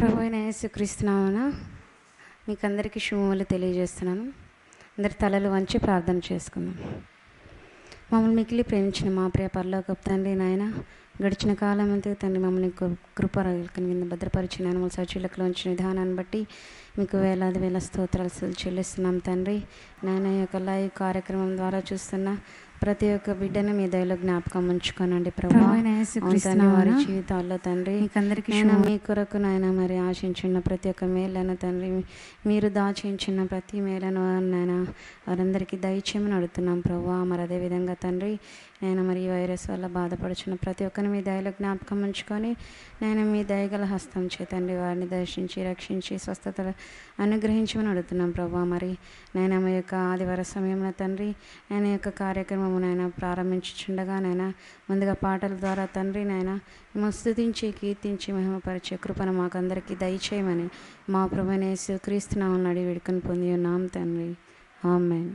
ప్రభు అయిన యేసుక్రీస్తునామన మీకు అందరికీ శుభములు తెలియజేస్తున్నాను అందరి తలలు వంచి ప్రార్థన చేసుకుందాం మమ్మల్ని మిగిలి ప్రేమించిన మా ప్రియ పరలోక తండ్రి నాయన గడిచిన కాలం అంతా తండ్రి మమ్మల్ని కృ- కృప కింద భద్రపరిచిన మమ్మల్ని సచివులకు ఉంచిన విధానాన్ని బట్టి మీకు వేలాది వేల స్తోత్రాలు అసలు చెల్లిస్తున్నాం తండ్రి నాయన ఈ యొక్క లైవ్ కార్యక్రమం ద్వారా చూస్తున్న ప్రతి ఒక్క బిడ్డను మీ దయలో జ్ఞాపకం ఉంచుకోనండి ప్రభు ప్రభువైన యేసుక్రీస్తు అవును తండ్రి, వారి నామమున జీవితాల్లో తండ్రి మీకందరికీ నాయన శుభ- మీ కొరకు నాయన మరి ఆశించిన ప్రతి ఒక్క మేలను తండ్రి మీరు దాచించిన ప్రతి మేలను నాయన వారందరికీ దయచేయమని అడుగుతున్నాం ప్రభు మరి అదేవిధంగా తండ్రి నేను మరి ఈ వైరస్ వల్ల బాధపడుచున్న ప్రతి ఒక్కరిని మీ దయలో జ్ఞాపకం ఉంచుకొని నేను మీ దయగల హస్తం చేతండి వారిని దర్శించి రక్షించి స్వస్థత అనుగ్రహించమని అడుగుతున్నాం ప్రభు మరి నేను మీ యొక్క ఆదివార సమయంలో తండ్రి నేను యొక్క కార్యక్రమము నాయన ప్రారంభించుచుండగా నాయన ముందుగా పాటల ద్వారా తండ్రి నాయన మిమ్మల్ని స్తుతించి కీర్తించి మహిమపరిచే కృపను మాకందరికీ దయచేయమని మా ప్రభునేసు క్రీస్తునామని అడిగి వేడుకొని పొంది ఉన్నాం తండ్రి ఆమెన్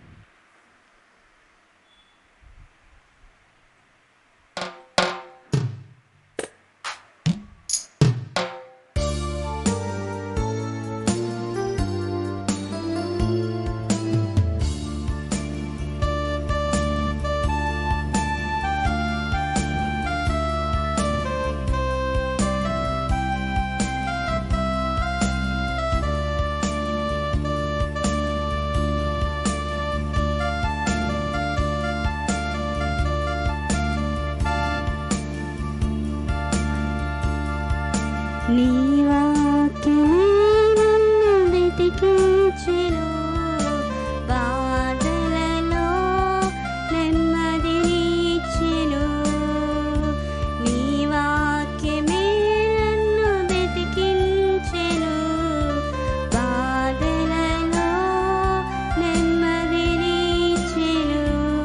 నీ వాక్యమే నన్ను వెతికించెను బాధలలో నెమ్మదినిచ్చెను నీ వాక్యమే నన్ను వెతికించెను బాధలలో నెమ్మదినిచ్చెను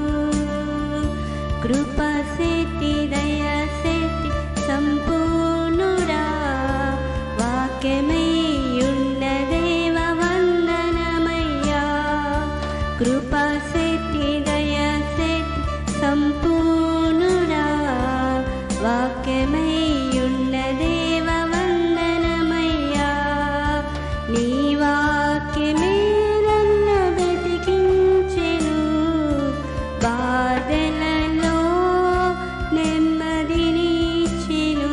కృప శక్తి దయ శక్తి సంపూర్ణుడా వాక్యమై ఉన్న దేవ వందనమయ్యా కృప శక్తి దయ శక్తి సంపూర్ణుడా వాక్యమై ఉన్న దేవ వందనమయ్యా నీ వాక్యమే నన్ను వెతికించెను బాధలలో నెమ్మదినిచ్చెను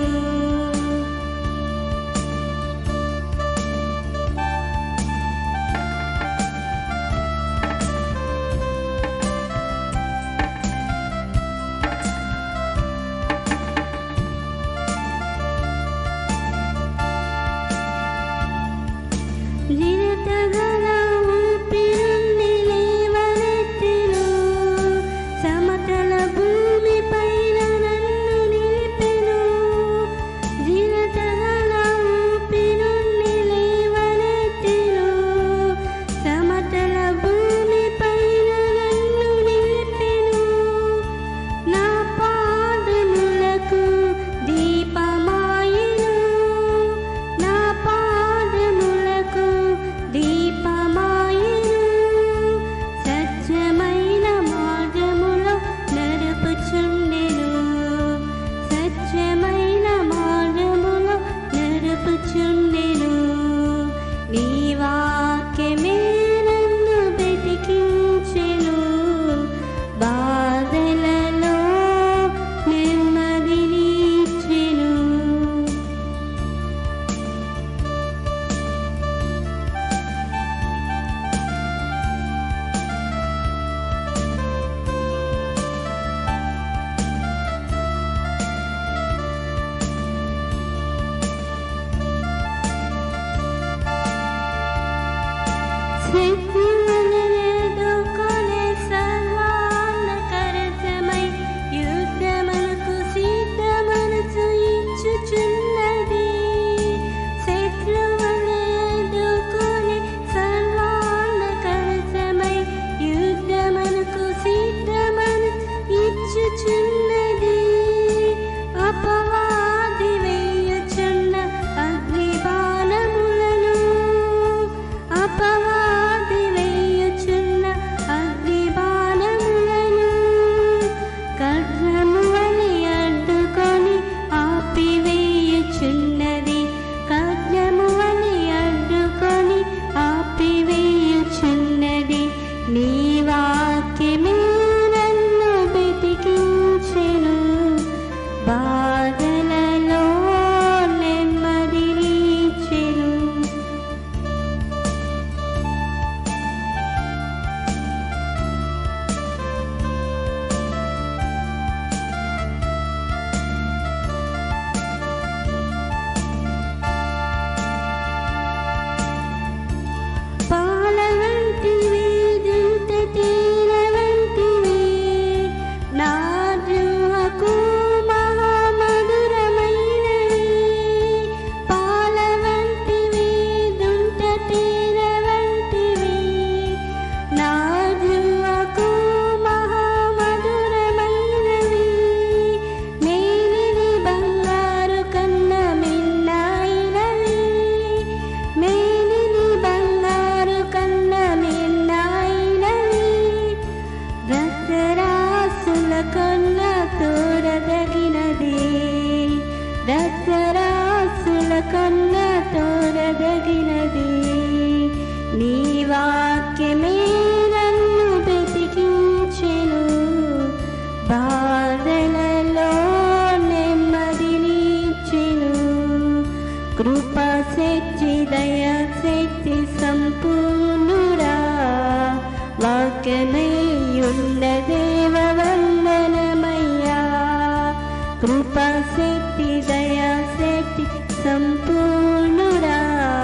వాక్యమయ్యున్న దేవ వందనమయ్యా కృపాశక్తి దయాశక్తి సంపూర్ణుడా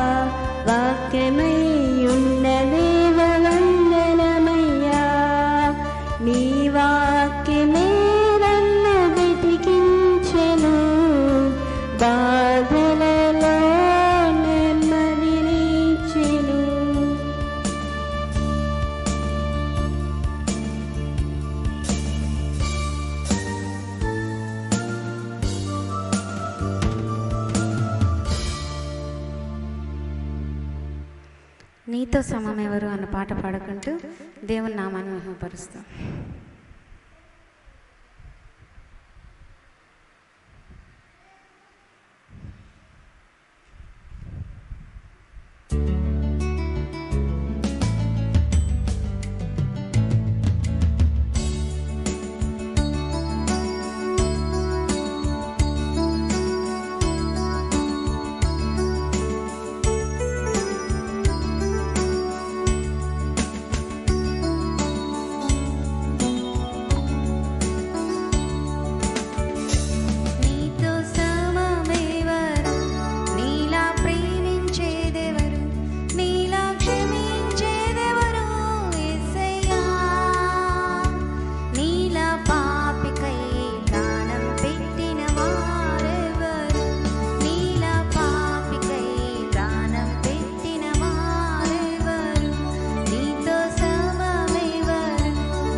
వాక్యమయ్యున్న దేవ వందనమయ్యా నీ వాక్యమే నన్ను వెతికించెను బాధలలో నెమ్మదినిచ్చెను నీతో సమం ఎవరు అన్న పాట పాడుకుంటూ దేవుని నామాన్ని మహిమపరుస్తాం నీతో సమమెవరు నీలా ప్రేమించేదెవరు నీలా క్షమించేదెవరు యేసయ్యా నీలా పాపికై ప్రాణం పెట్టిన వారెవరు నీలా పాపికై ప్రాణం పెట్టిన వారెవరు నీతో సమమెవరు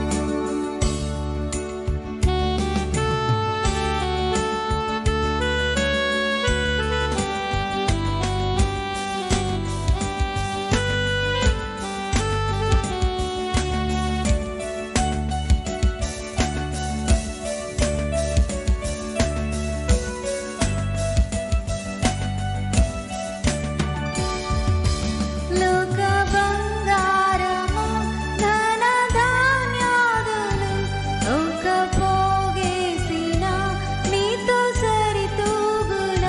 లోక బంగారము ధన ధాన్యాదులు ఒక పోగేసిన నీతో సరితూగున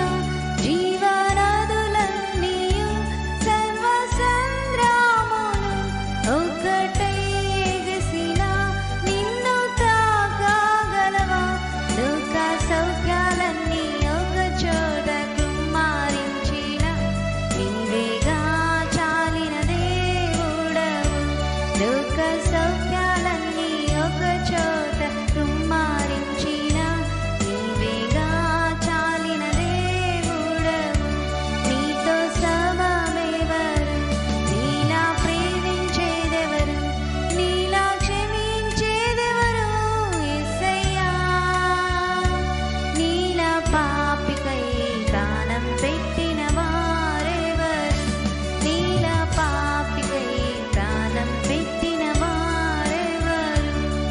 జీవనదులన్నీయు సర్వ సంద్రాములు ఒకటై ఎగసిన నిన్ను తాకగలవా లోక సౌఖ్యాలన్నీ ఒక చోట కుమారించిన నీవేగా చాలిన దేవుడవు లోక సౌఖ్యాలన్నీ ఒక చోట కుమారించిన నీవేగా చాలిన దేవుడవు నీతో సమమెవరు నీలా ప్రేమించేదెవరు నీలా క్షమించేదెవరు యేసయ్యా నీలా పాపికై ప్రాణం పెట్టిన వారెవరు నీలా పాపికై ప్రాణం పెట్టిన వారెవరు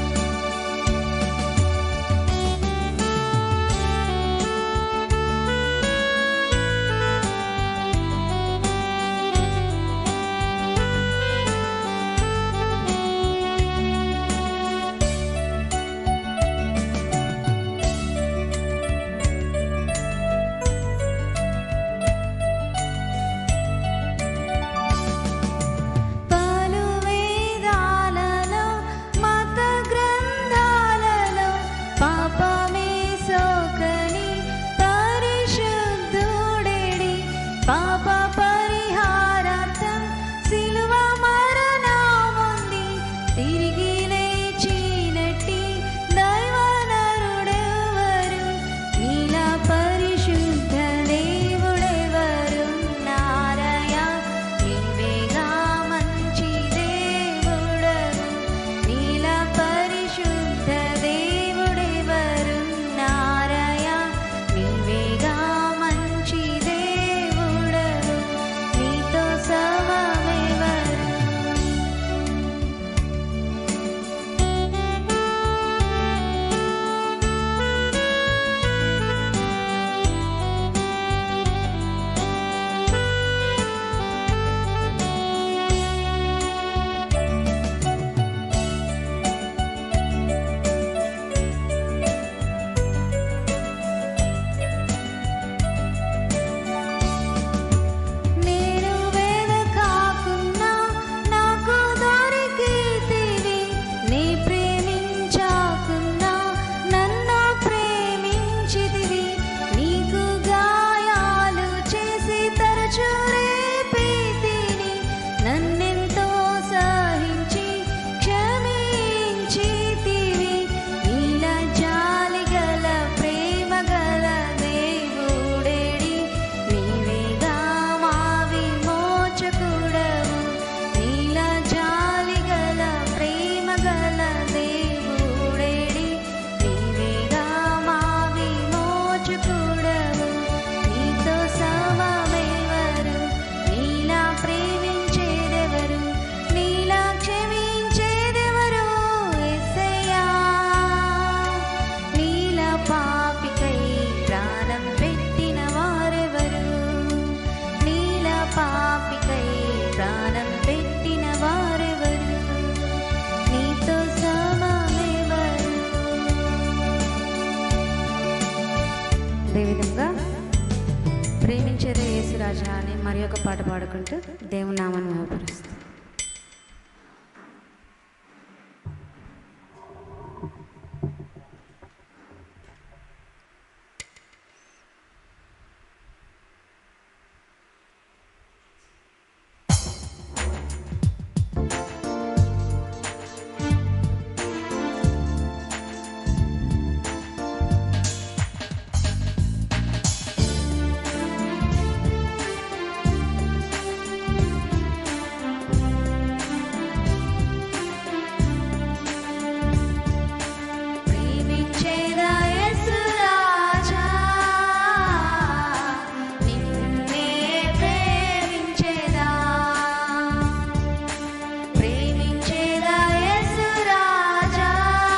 పలు వేదాలలో మత గ్రంథాలలో పాపమే సోకని పరిశుద్ధుడెడి పాప పరిహారార్థం సిలువ మరణముంది తిరిగి లేచినట్టి దైవనరుడెవరు నీలా పరిశుద్ధ దేవుడెవరు నారయా నీవేగా మంచి దేవుడవు నీలా పరిశుద్ధ దేవుడెవరు నారయా నీవేగా మంచి దేవుడవు నీతో సమమెవరు మరి ఒక పాట పాడుకుంటూ దేవుని నామాన్ని మహపరుస్తాం ప్రేమించేదా యేసు రాజా నిన్నే ప్రేమించేదా ప్రేమించేదా యేసు రాజా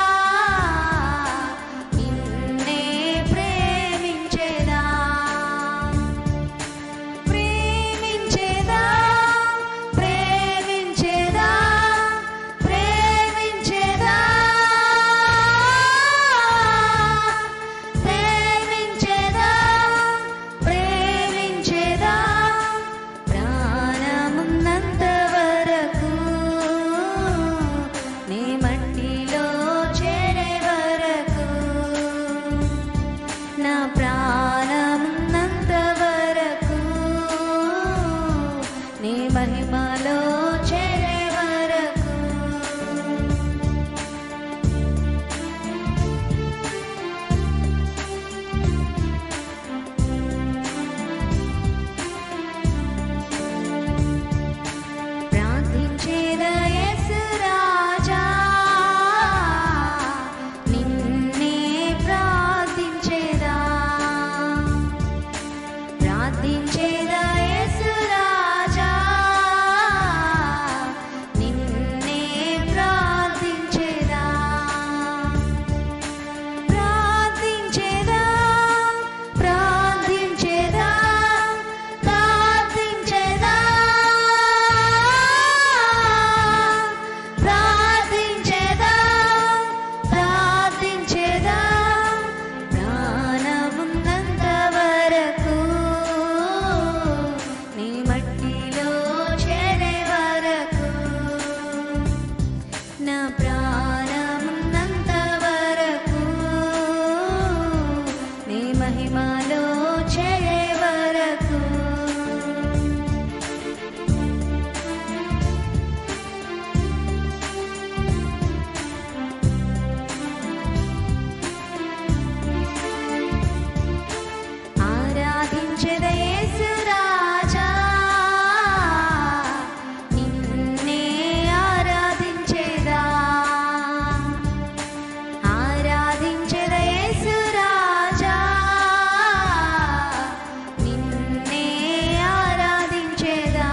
నిన్నే ప్రేమించేదా ప్రేమించేదా ప్రేమించేదా ప్రేమించేదా ప్రేమించేదా ప్రేమించేదా ప్రాణమున్నంత వరకు నీ మట్టిలో చేరే వరకు నా ప్రాణమున్నంత వరకు నీ మహిమలో చేరే వరకు ప్రార్థించేదా యేసు రాజా నిన్నే ప్రార్థించేదా ప్రార్థించేదా యేసు రాజా నిన్నే ప్రార్థించేదా ప్రార్థించేదా ప్రార్థించేదా ప్రార్థించేదా ప్రార్థించేదా ప్రార్థించేదా ప్రాణమున్నంత వరకు నీ మట్టిలో చేరే వరకు నా ప్రాణమున్నంత వరకు నీ మహిమలో చేరే వరకు ఆరాధించెద యేసు రాజా నిన్నే ఆరాధించెదా ఆరాధించెద యేసు రాజా నిన్నే ఆరాధించెదా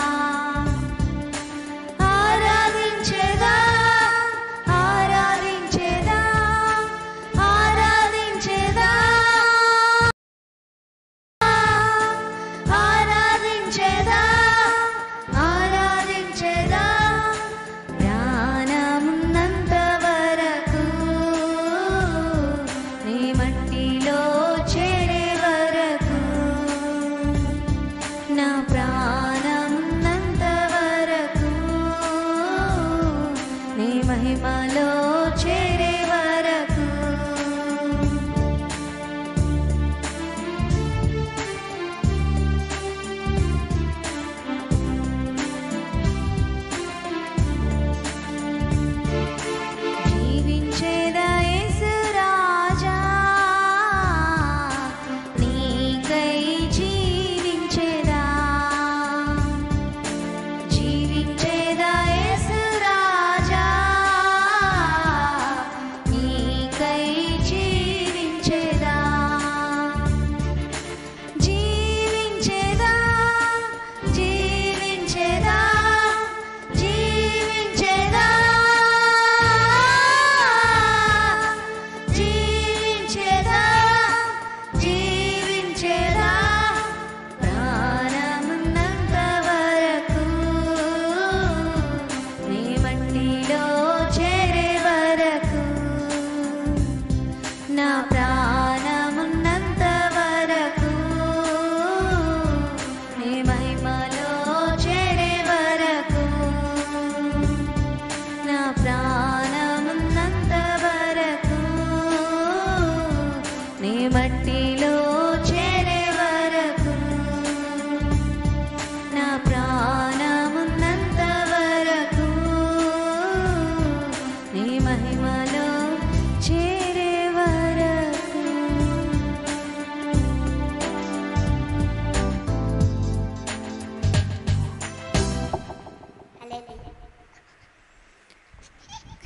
ఆరాధించెదా ఆరాధించెదా ఆరాధించెదా ఆరాధించెదా ఆరాధించెదా ప్రాణమున్నంత వరకు నీ మట్టిలో చేరే వరకు నా ప్రాణమున్నంత వరకు నీ మహిమలో చేరే వరకు జీవించేదా యేసు రాజా నీకై జీవించేదా జీవించేదా యేసు రాజా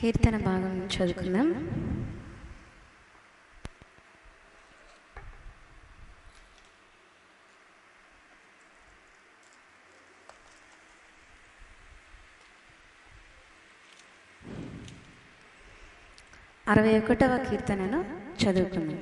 కీర్తన భాగం చదువుకుందాం అరవై ఒకటవ కీర్తనను చదువుకుందాం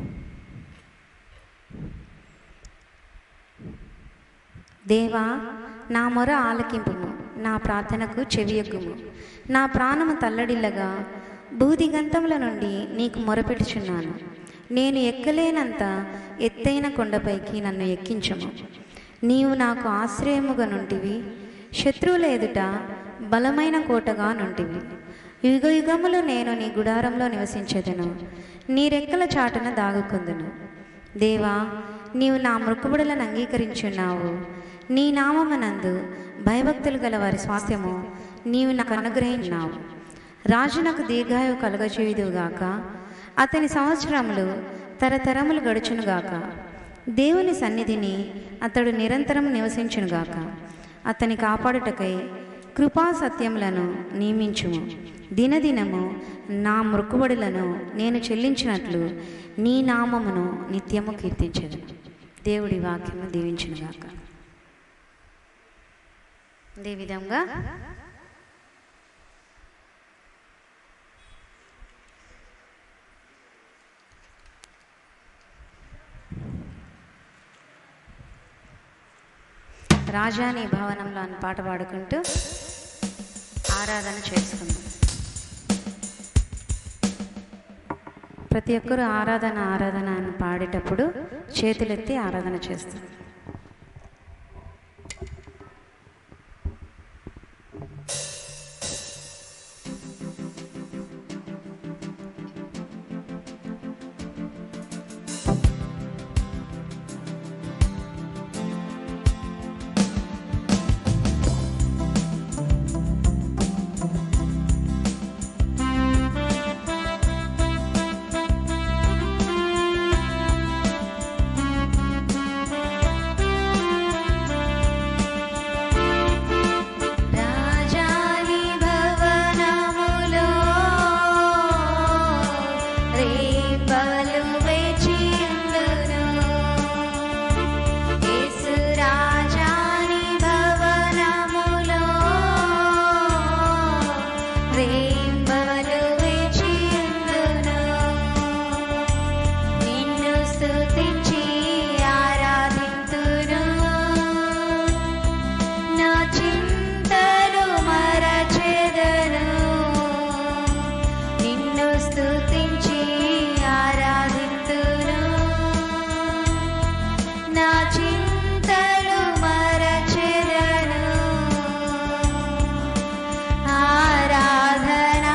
దేవా నా మొర ఆలకింపుము నా ప్రార్థనకు చెవియొగ్గుము నా ప్రాణము తల్లడిల్లగా భూదిగంతముల నుండి నీకు మొరపెట్టుచున్నాను నేను ఎక్కలేనంత ఎత్తైన కొండపైకి నన్ను ఎక్కించము నీవు నాకు ఆశ్రయముగా నుంటివి శత్రువుల ఎదుట బలమైన కోటగా నుంటివి యుగ యుగములు నేను నీ గుడారంలో నివసించేదను నీ రెక్కల చాటున దాగుకుందును దేవా నీవు నా మృక్కుబడులను అంగీకరించున్నావు నీ నామమునందు భయభక్తులు గల వారి స్వాస్థ్యము నీవు నాకు అనుగ్రహించినావు రాజు నాకు దీర్ఘాయు కలగచేయుదుగాక అతని సంవత్సరములు తరతరములు గడుచునుగాక దేవుని సన్నిధిని అతడు నిరంతరం నివసించునుగాక అతని కాపాడుటకై కృపా సత్యములను నియమించుము దినదినము నా మృక్కుబడులను నేను చెల్లించినట్లు నీ నామమును నిత్యము కీర్తించదు దేవుడి వాక్యము దీవించునుగాక అదే విధంగా రాజాని భవనంలో అని పాట పాడుకుంటూ ఆరాధన చేసుకుందాం ప్రతి ఒక్కరూ ఆరాధన ఆరాధన అని పాడేటప్పుడు చేతులెత్తి ఆరాధన చేస్తారు రాజాని భవనములో రేపలు వేచియుండును యేసు రాజాని భవనములో రేపలు వేచియుండును నిన్ను స్తుతించి ఆరాధింతును నా చింతలు మరచెదను నిన్ను స్తుతించి ఆరాధింతును నా చింతలు మరచెదను ఆరాధనా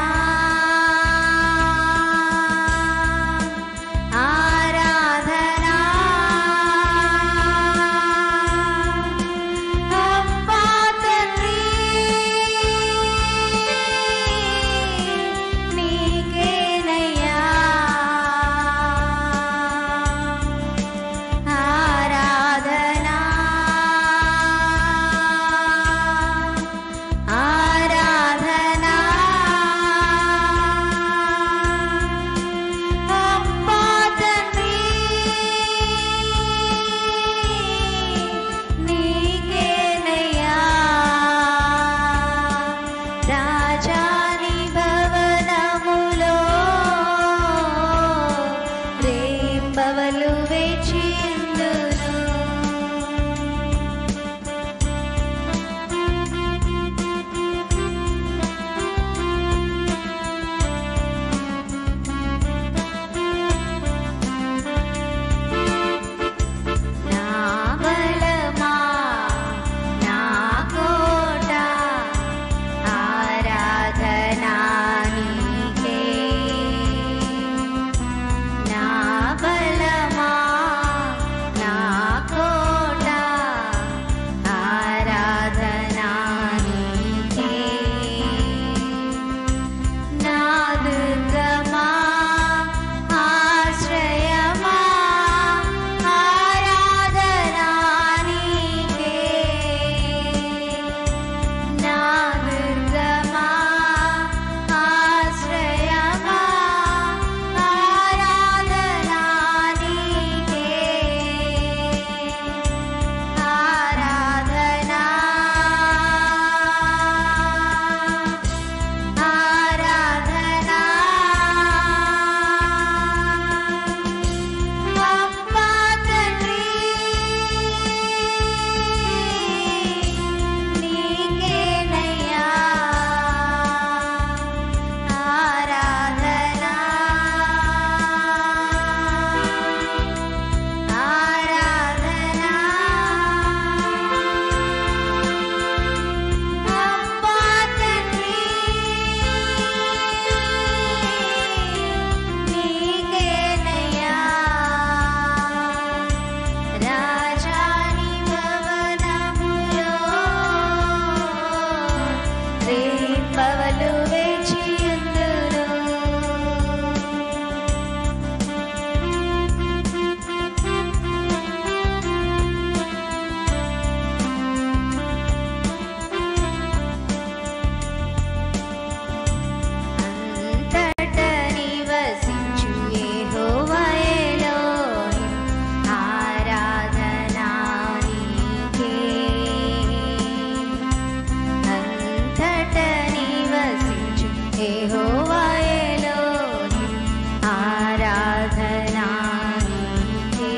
యెహోవా ఎలోహిం ఆరాధనా నీకే.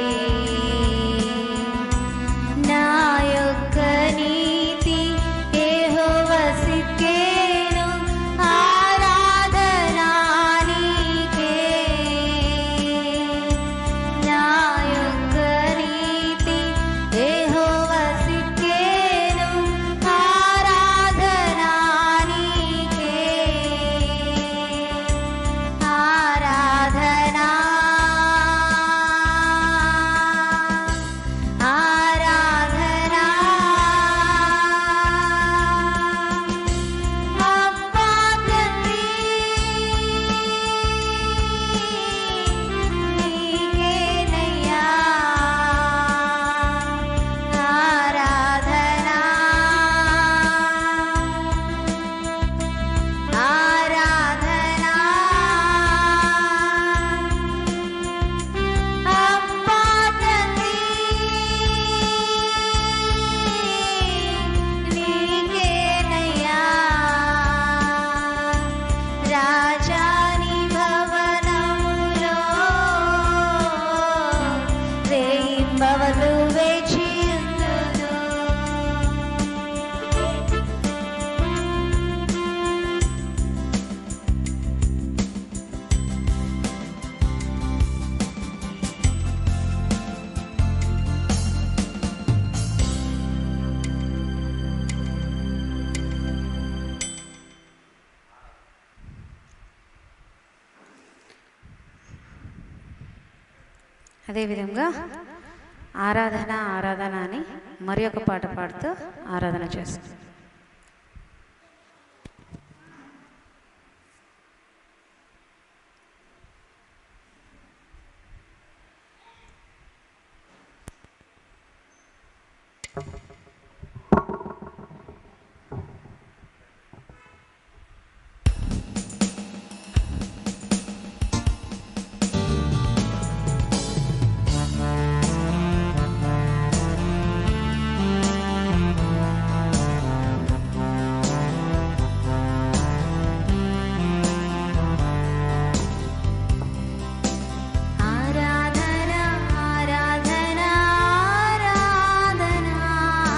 నా యొక్క నీతి యెహోవా సిక్కేను ఆరాధనా నీకే. నా యొక్క నీతి యెహోవా సిక్కేను ఆరాధనా నీకే. ఆరాధనా ఆరాధనా అబ్బా తండ్రి నీకేనయ్యా ఆరాధనా ఆరాధనా అబ్బా తండ్రి నీకేనయ్యా రాజాని భవనములో రేయింబవలు వేచియుందును అదేవిధంగా ఆరాధన ఆరాధన అని మరి ఒక పాట పాడుతూ ఆరాధన చేస్తాం ఆరాధన ఆరాధన ఆరాధన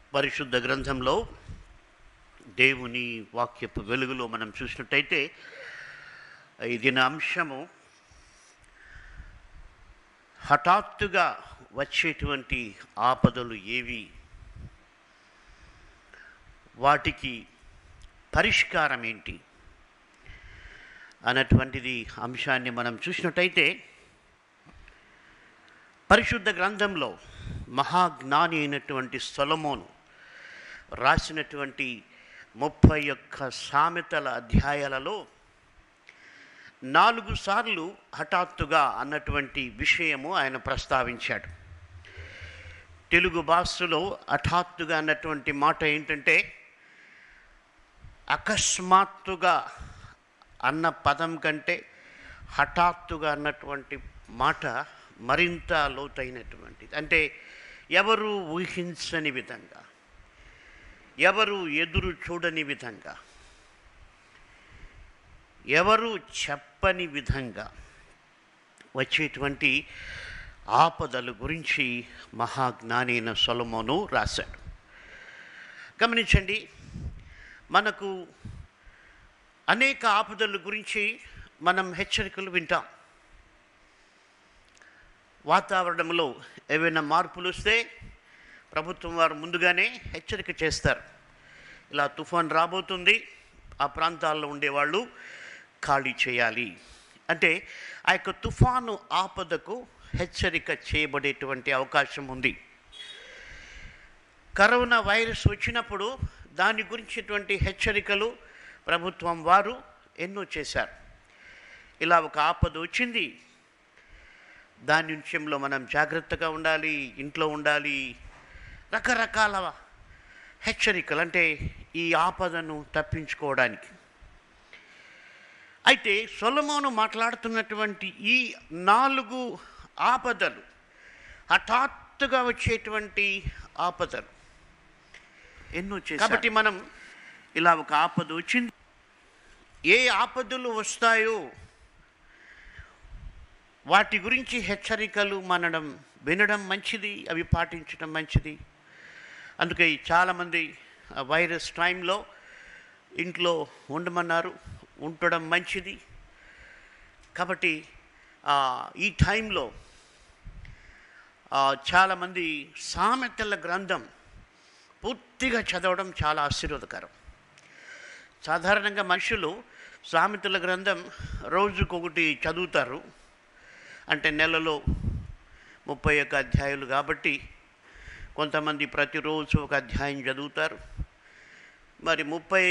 పరిశుద్ధ గ్రంథంలో దేవుని వాక్యపు వెలుగులో మనం చూసినట్టయితే ఇది నా అంశము హఠాత్తుగా వచ్చేటువంటి ఆపదలు ఏవి వాటికి పరిష్కారం ఏంటి అన్నటువంటిది అంశాన్ని మనం చూసినట్టయితే పరిశుద్ధ గ్రంథంలో మహాజ్ఞాని అయినటువంటి సొలమోను రాసినటువంటి ముప్పై ఒక్క సామెతల అధ్యాయాలలో నాలుగు సార్లు హఠాత్తుగా అన్నటువంటి విషయము ఆయన ప్రస్తావించాడు తెలుగు భాషలో హఠాత్తుగా అన్నటువంటి మాట ఏంటంటే అకస్మాత్తుగా అన్న పదం కంటే హఠాత్తుగా అన్నటువంటి మాట మరింత లోతైనటువంటిది అంటే ఎవరు ఊహించని విధంగా ఎవరు ఎదురు చూడని విధంగా ఎవరు చెప్పని విధంగా వచ్చేటువంటి ఆపదల గురించి మహాజ్ఞాని అయిన సొలమోను రాశాడు గమనించండి మనకు అనేక ఆపదల గురించి మనం హెచ్చరికలు వింటాం వాతావరణంలో ఏవైనా మార్పులు వస్తే ప్రభుత్వం వారు ముందుగానే హెచ్చరిక చేస్తారు ఇలా తుఫాన్ రాబోతుంది ఆ ప్రాంతాల్లో ఉండేవాళ్ళు ఖాళీ చేయాలి అంటే ఆ యొక్క తుఫాను ఆపదకు హెచ్చరిక చేయబడేటువంటి అవకాశం ఉంది కరోనా వైరస్ వచ్చినప్పుడు దాని గురించిటువంటి హెచ్చరికలు ప్రభుత్వం వారు ఎన్నో చేశారు ఇలా ఒక ఆపద వచ్చింది దాని విషయంలో మనం జాగ్రత్తగా ఉండాలి ఇంట్లో ఉండాలి రకరకాల హెచ్చరికలు అంటే ఈ ఆపదను తప్పించుకోవడానికి అయితే సొలమోను మాట్లాడుతున్నటువంటి ఈ నాలుగు ఆపదలు హఠాత్తుగా వచ్చేటువంటి ఆపదలు ఎన్నో చేశారు కాబట్టి మనం ఇలా ఒక ఆపద వచ్చింది ఏ ఆపదలు వస్తాయో వాటి గురించి హెచ్చరికలు మనడం వినడం మంచిది అవి పాటించడం మంచిది అందుకే చాలామంది ఆ వైరస్ టైంలో ఇంట్లో ఉండమన్నారు ఉండడం మంచిది కాబట్టి ఆ, ఈ టైంలో ఆ, చాలామంది సామెతల గ్రంథం పూర్తిగా చదవడం చాలా ఆశీర్వాదకరం సాధారణంగా మనుషులు సామెతల గ్రంథం రోజుకొకటి చదువుతారు అంటే నెలలో ముప్పై ఒక్క అధ్యాయులు కాబట్టి కొంతమంది ప్రతిరోజు ఒక అధ్యాయం చదువుతారు మరి ముప్పై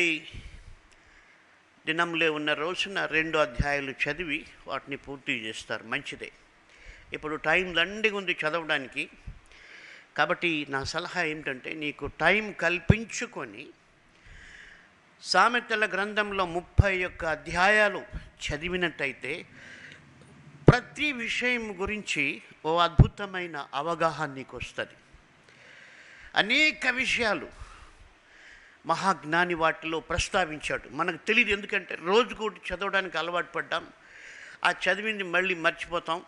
దినంలో ఉన్న రోజున రెండు అధ్యాయాలు చదివి వాటిని పూర్తి చేస్తారు మంచిదే ఇప్పుడు టైం దండిగా ఉంది చదవడానికి కాబట్టి నా సలహా ఏమిటంటే నీకు టైం కల్పించుకొని సామెతల గ్రంథంలో ముప్పై ఒక్క అధ్యాయాలు చదివినట్టయితే ప్రతి విషయం గురించి ఓ అద్భుతమైన అవగాహన నీకు వస్తుంది అనేక విషయాలు మహాజ్ఞాని వాటిలో ప్రస్తావించాడు మనకు తెలియదు ఎందుకంటే రోజుకోటి చదవడానికి అలవాటు పడ్డాం ఆ చదివింది మళ్ళీ మర్చిపోతాం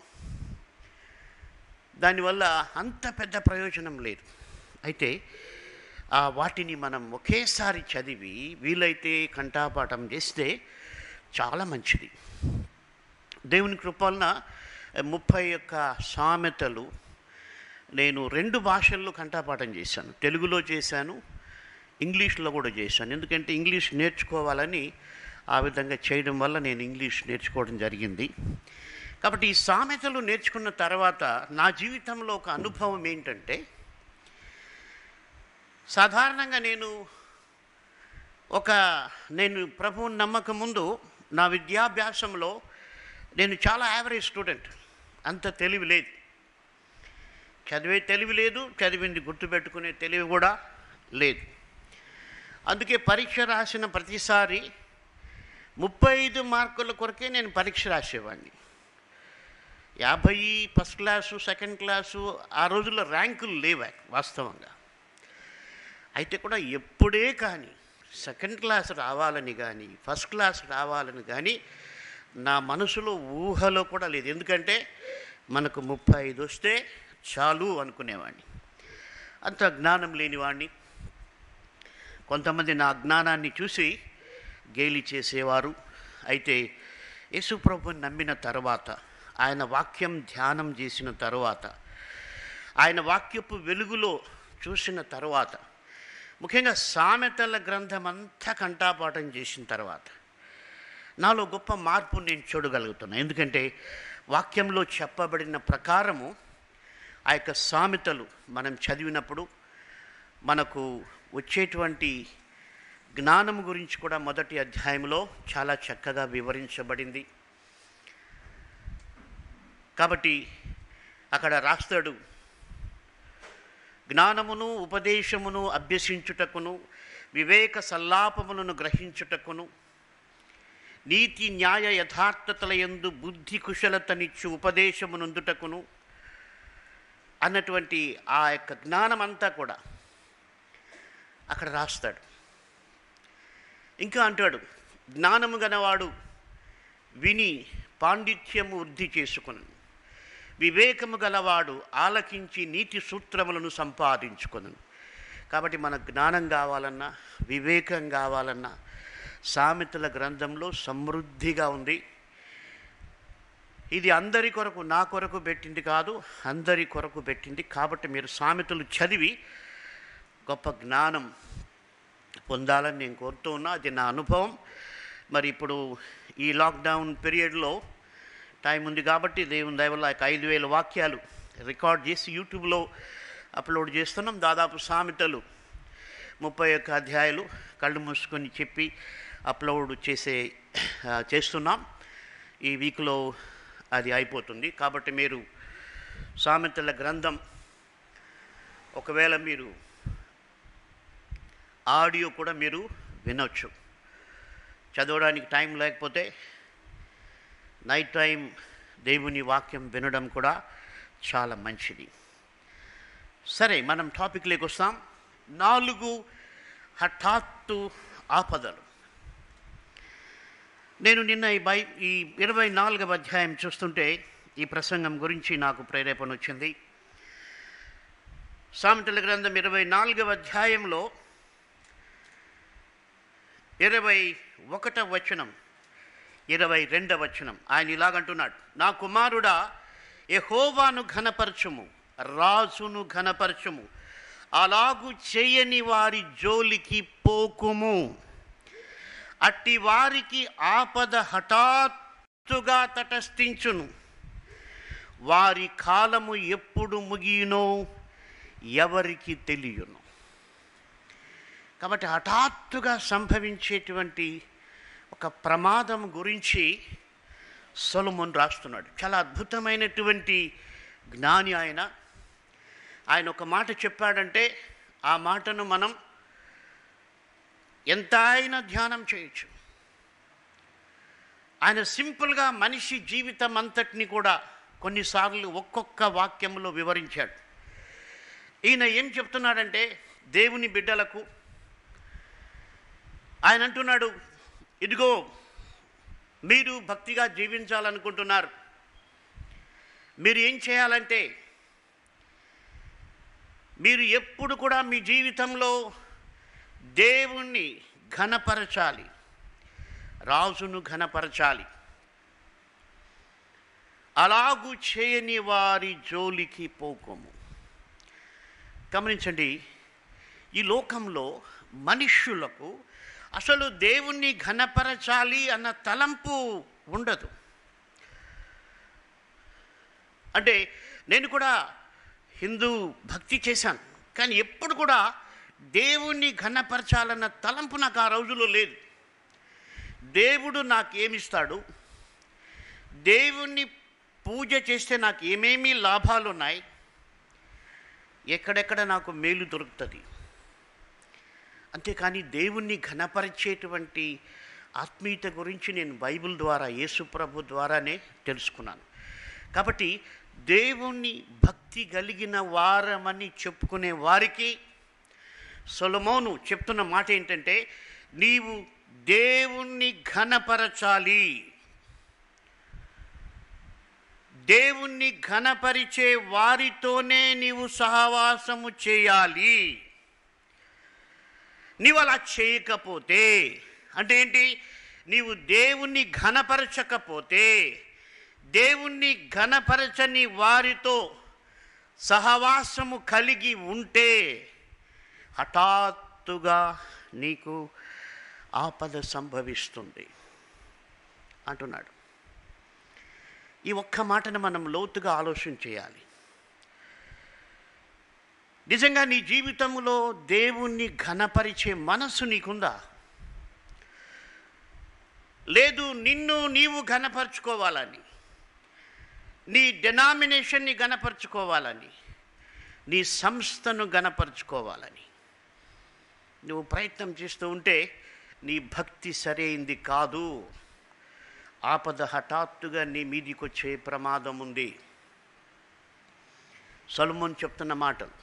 దానివల్ల అంత పెద్ద ప్రయోజనం లేదు అయితే ఆ వాటిని మనం ఒకేసారి చదివి వీలైతే కంఠాపాఠం చేస్తే చాలా మంచిది దేవుని కృపలన ముప్పై యొక్క సామెతలు నేను రెండు భాషల్లో కంఠాపాఠం చేశాను తెలుగులో చేశాను ఇంగ్లీష్లో కూడా చేశాను ఎందుకంటే ఇంగ్లీష్ నేర్చుకోవాలని ఆ విధంగా చేయడం వల్ల నేను ఇంగ్లీష్ నేర్చుకోవడం జరిగింది కాబట్టి ఈ సామెతలు నేర్చుకున్న తర్వాత నా జీవితంలో ఒక అనుభవం ఏంటంటే సాధారణంగా నేను ఒక నేను ప్రభువుని నమ్మక ముందు నా విద్యాభ్యాసంలో నేను చాలా యావరేజ్ స్టూడెంట్ అంత తెలివి లేదు చదివే తెలివి లేదు చదివింది గుర్తుపెట్టుకునే తెలివి కూడా లేదు అందుకే పరీక్ష రాసిన ప్రతిసారి ముప్పై ఐదు మార్కుల కొరకే నేను పరీక్ష రాసేవాడిని యాభై ఫస్ట్ క్లాసు సెకండ్ క్లాసు ఆ రోజుల్లో ర్యాంకులు లేవు వాస్తవంగా అయితే కూడా ఎప్పుడే కానీ సెకండ్ క్లాస్ రావాలని కానీ ఫస్ట్ క్లాస్ రావాలని కానీ నా మనసులో ఊహలో కూడా లేదు ఎందుకంటే మనకు ముప్పై ఐదు వస్తే చాలు అనుకునేవాడిని అంత జ్ఞానం లేనివాడిని కొంతమంది నా జ్ఞానాన్ని చూసి గేలి చేసేవారు అయితే యేసుప్రభుని నమ్మిన తర్వాత ఆయన వాక్యం ధ్యానం చేసిన తర్వాత ఆయన వాక్యపు వెలుగులో చూసిన తర్వాత ముఖ్యంగా సామెతల గ్రంథం అంతా కంఠాపాఠం చేసిన తర్వాత నాలో గొప్ప మార్పు నేను చూడగలుగుతున్నాను ఎందుకంటే వాక్యంలో చెప్పబడిన ప్రకారము ఆ యొక్క సామెతలు మనం చదివినప్పుడు మనకు వచ్చేటువంటి జ్ఞానం గురించి కూడా మొదటి అధ్యాయంలో చాలా చక్కగా వివరించబడింది కాబట్టి అక్కడ రాస్తాడు జ్ఞానమును ఉపదేశమును అభ్యసించుటకును వివేక సల్లాపములను గ్రహించుటకును నీతి న్యాయ యథార్థతల యందు బుద్ధి కుశలతనిచ్చు ఉపదేశమునందుటకును అన్నటువంటి ఆ యొక్క జ్ఞానమంతా కూడా అక్కడ రాస్తాడు ఇంకా అంటాడు జ్ఞానము గనవాడు విని పాండిత్యము వృద్ధి చేసుకొను వివేకము గలవాడు ఆలకించి నీతి సూత్రములను సంపాదించుకొను కాబట్టి మన జ్ఞానం కావాలన్నా వివేకం కావాలన్నా సామెతల గ్రంథంలో సమృద్ధిగా ఉంది ఇది అందరి కొరకు నా కొరకు పెట్టింది కాదు అందరి కొరకు పెట్టింది కాబట్టి మీరు సామెతలు చదివి గొప్ప జ్ఞానం పొందాలని నేను కోరుతూ ఉన్నా అది నా అనుభవం మరి ఇప్పుడు ఈ లాక్డౌన్ పీరియడ్లో టైం ఉంది కాబట్టి దేవుని దయవల్ల ఒక ఐదు వేల వాక్యాలు రికార్డ్ చేసి యూట్యూబ్లో అప్లోడ్ చేస్తున్నాం దాదాపు సామెతలు ముప్పై ఒక్క అధ్యాయాలు కళ్ళు మూసుకొని చెప్పి అప్లోడ్ చేసే ఆ, చేస్తున్నాం ఈ వీక్లో అది అయిపోతుంది కాబట్టి మీరు సామెతల గ్రంథం ఒకవేళ మీరు ఆడియో కూడా మీరు వినొచ్చు చదవడానికి టైం లేకపోతే నైట్ టైం దేవుని వాక్యం వినడం కూడా చాలా మంచిది సరే మనం టాపిక్లోకి వస్తాం నాలుగు హఠాత్తు ఆపదలు నేను నిన్న ఈ బై ఈ ఇరవై నాలుగవ అధ్యాయం చూస్తుంటే ఈ ప్రసంగం గురించి నాకు ప్రేరేపణ వచ్చింది సామెతల గ్రంథం ఇరవై నాలుగవ అధ్యాయంలో ఇరవై ఒకట వచనం ఇరవై రెండవ వచనం ఆయన ఇలాగంటున్నాడు నా కుమారుడా యెహోవాను ఘనపరచుము రాజును ఘనపరచుము అలాగు చేయని వారి జోలికి పోకుము అట్టి వారికి ఆపద హఠాత్తుగా తటస్థించును వారి కాలము ఎప్పుడు ముగియునో ఎవరికి తెలియను కాబట్టి హఠాత్తుగా సంభవించేటువంటి ఒక ప్రమాదం గురించి సొలమున్ రాస్తున్నాడు చాలా అద్భుతమైనటువంటి జ్ఞాని ఆయన ఆయన ఒక మాట చెప్పాడంటే ఆ మాటను మనం ఎంత అయినా ధ్యానం చేయొచ్చు ఆయన సింపుల్గా మనిషి జీవితం అంతటిని కూడా కొన్నిసార్లు ఒక్కొక్క వాక్యంలో వివరించాడు ఈయన ఏం చెప్తున్నాడంటే దేవుని బిడ్డలకు ఆయన అంటున్నాడు ఇదిగో మీరు భక్తిగా జీవించాలనుకుంటున్నారు మీరు ఏం చేయాలంటే మీరు ఎప్పుడు కూడా మీ జీవితంలో దేవుణ్ణి ఘనపరచాలి రాజును ఘనపరచాలి అలాగు చేయని వారి జోలికి పోకము గమనించండి ఈ లోకంలో మనుష్యులకు అసలు దేవుణ్ణి ఘనపరచాలి అన్న తలంపు ఉండదు అంటే నేను కూడా హిందూ భక్తి చేశాను కానీ ఎప్పుడు కూడా దేవుణ్ణి ఘనపరచాలన్న తలంపు నాకు ఆ రోజుల్లో లేదు దేవుడు నాకు ఏమిస్తాడు దేవుణ్ణి పూజ చేస్తే నాకు ఏమేమి లాభాలు ఉన్నాయి ఎక్కడెక్కడ నాకు మేలు దొరుకుతుంది అంతేకాని దేవుణ్ణి ఘనపరిచేటువంటి ఆత్మీయత గురించి నేను బైబిల్ ద్వారా యేసుప్రభు ద్వారానే తెలుసుకున్నాను కాబట్టి దేవుణ్ణి భక్తి కలిగిన వారమని చెప్పుకునే వారికి సొలమోను చెప్తున్న మాట ఏంటంటే నీవు దేవుణ్ణి ఘనపరచాలి దేవుణ్ణి ఘనపరిచే వారితోనే నీవు సహవాసము చేయాలి నీవు అలా చేయకపోతే అంటే ఏంటి నీవు దేవుణ్ణి ఘనపరచకపోతే దేవుణ్ణి ఘనపరచని వారితో సహవాసము కలిగి ఉంటే హఠాత్తుగా నీకు ఆపద సంభవిస్తుంది అంటున్నాడు ఈ ఒక్క మాటను మనం లోతుగా ఆలోచన చేయాలి నిజంగా నీ జీవితంలో దేవుణ్ణి ఘనపరిచే మనస్సు నీకుందా లేదు నిన్ను నీవు ఘనపరుచుకోవాలని నీ డెనామినేషన్ని ఘనపరుచుకోవాలని నీ సంస్థను ఘనపరుచుకోవాలని నువ్వు ప్రయత్నం చేస్తూ ఉంటే నీ భక్తి సరైంది కాదు ఆపద హఠాత్తుగా నీ మీదికి వచ్చే ప్రమాదం ఉంది సొలమోన్ చెప్తున్న మాటలు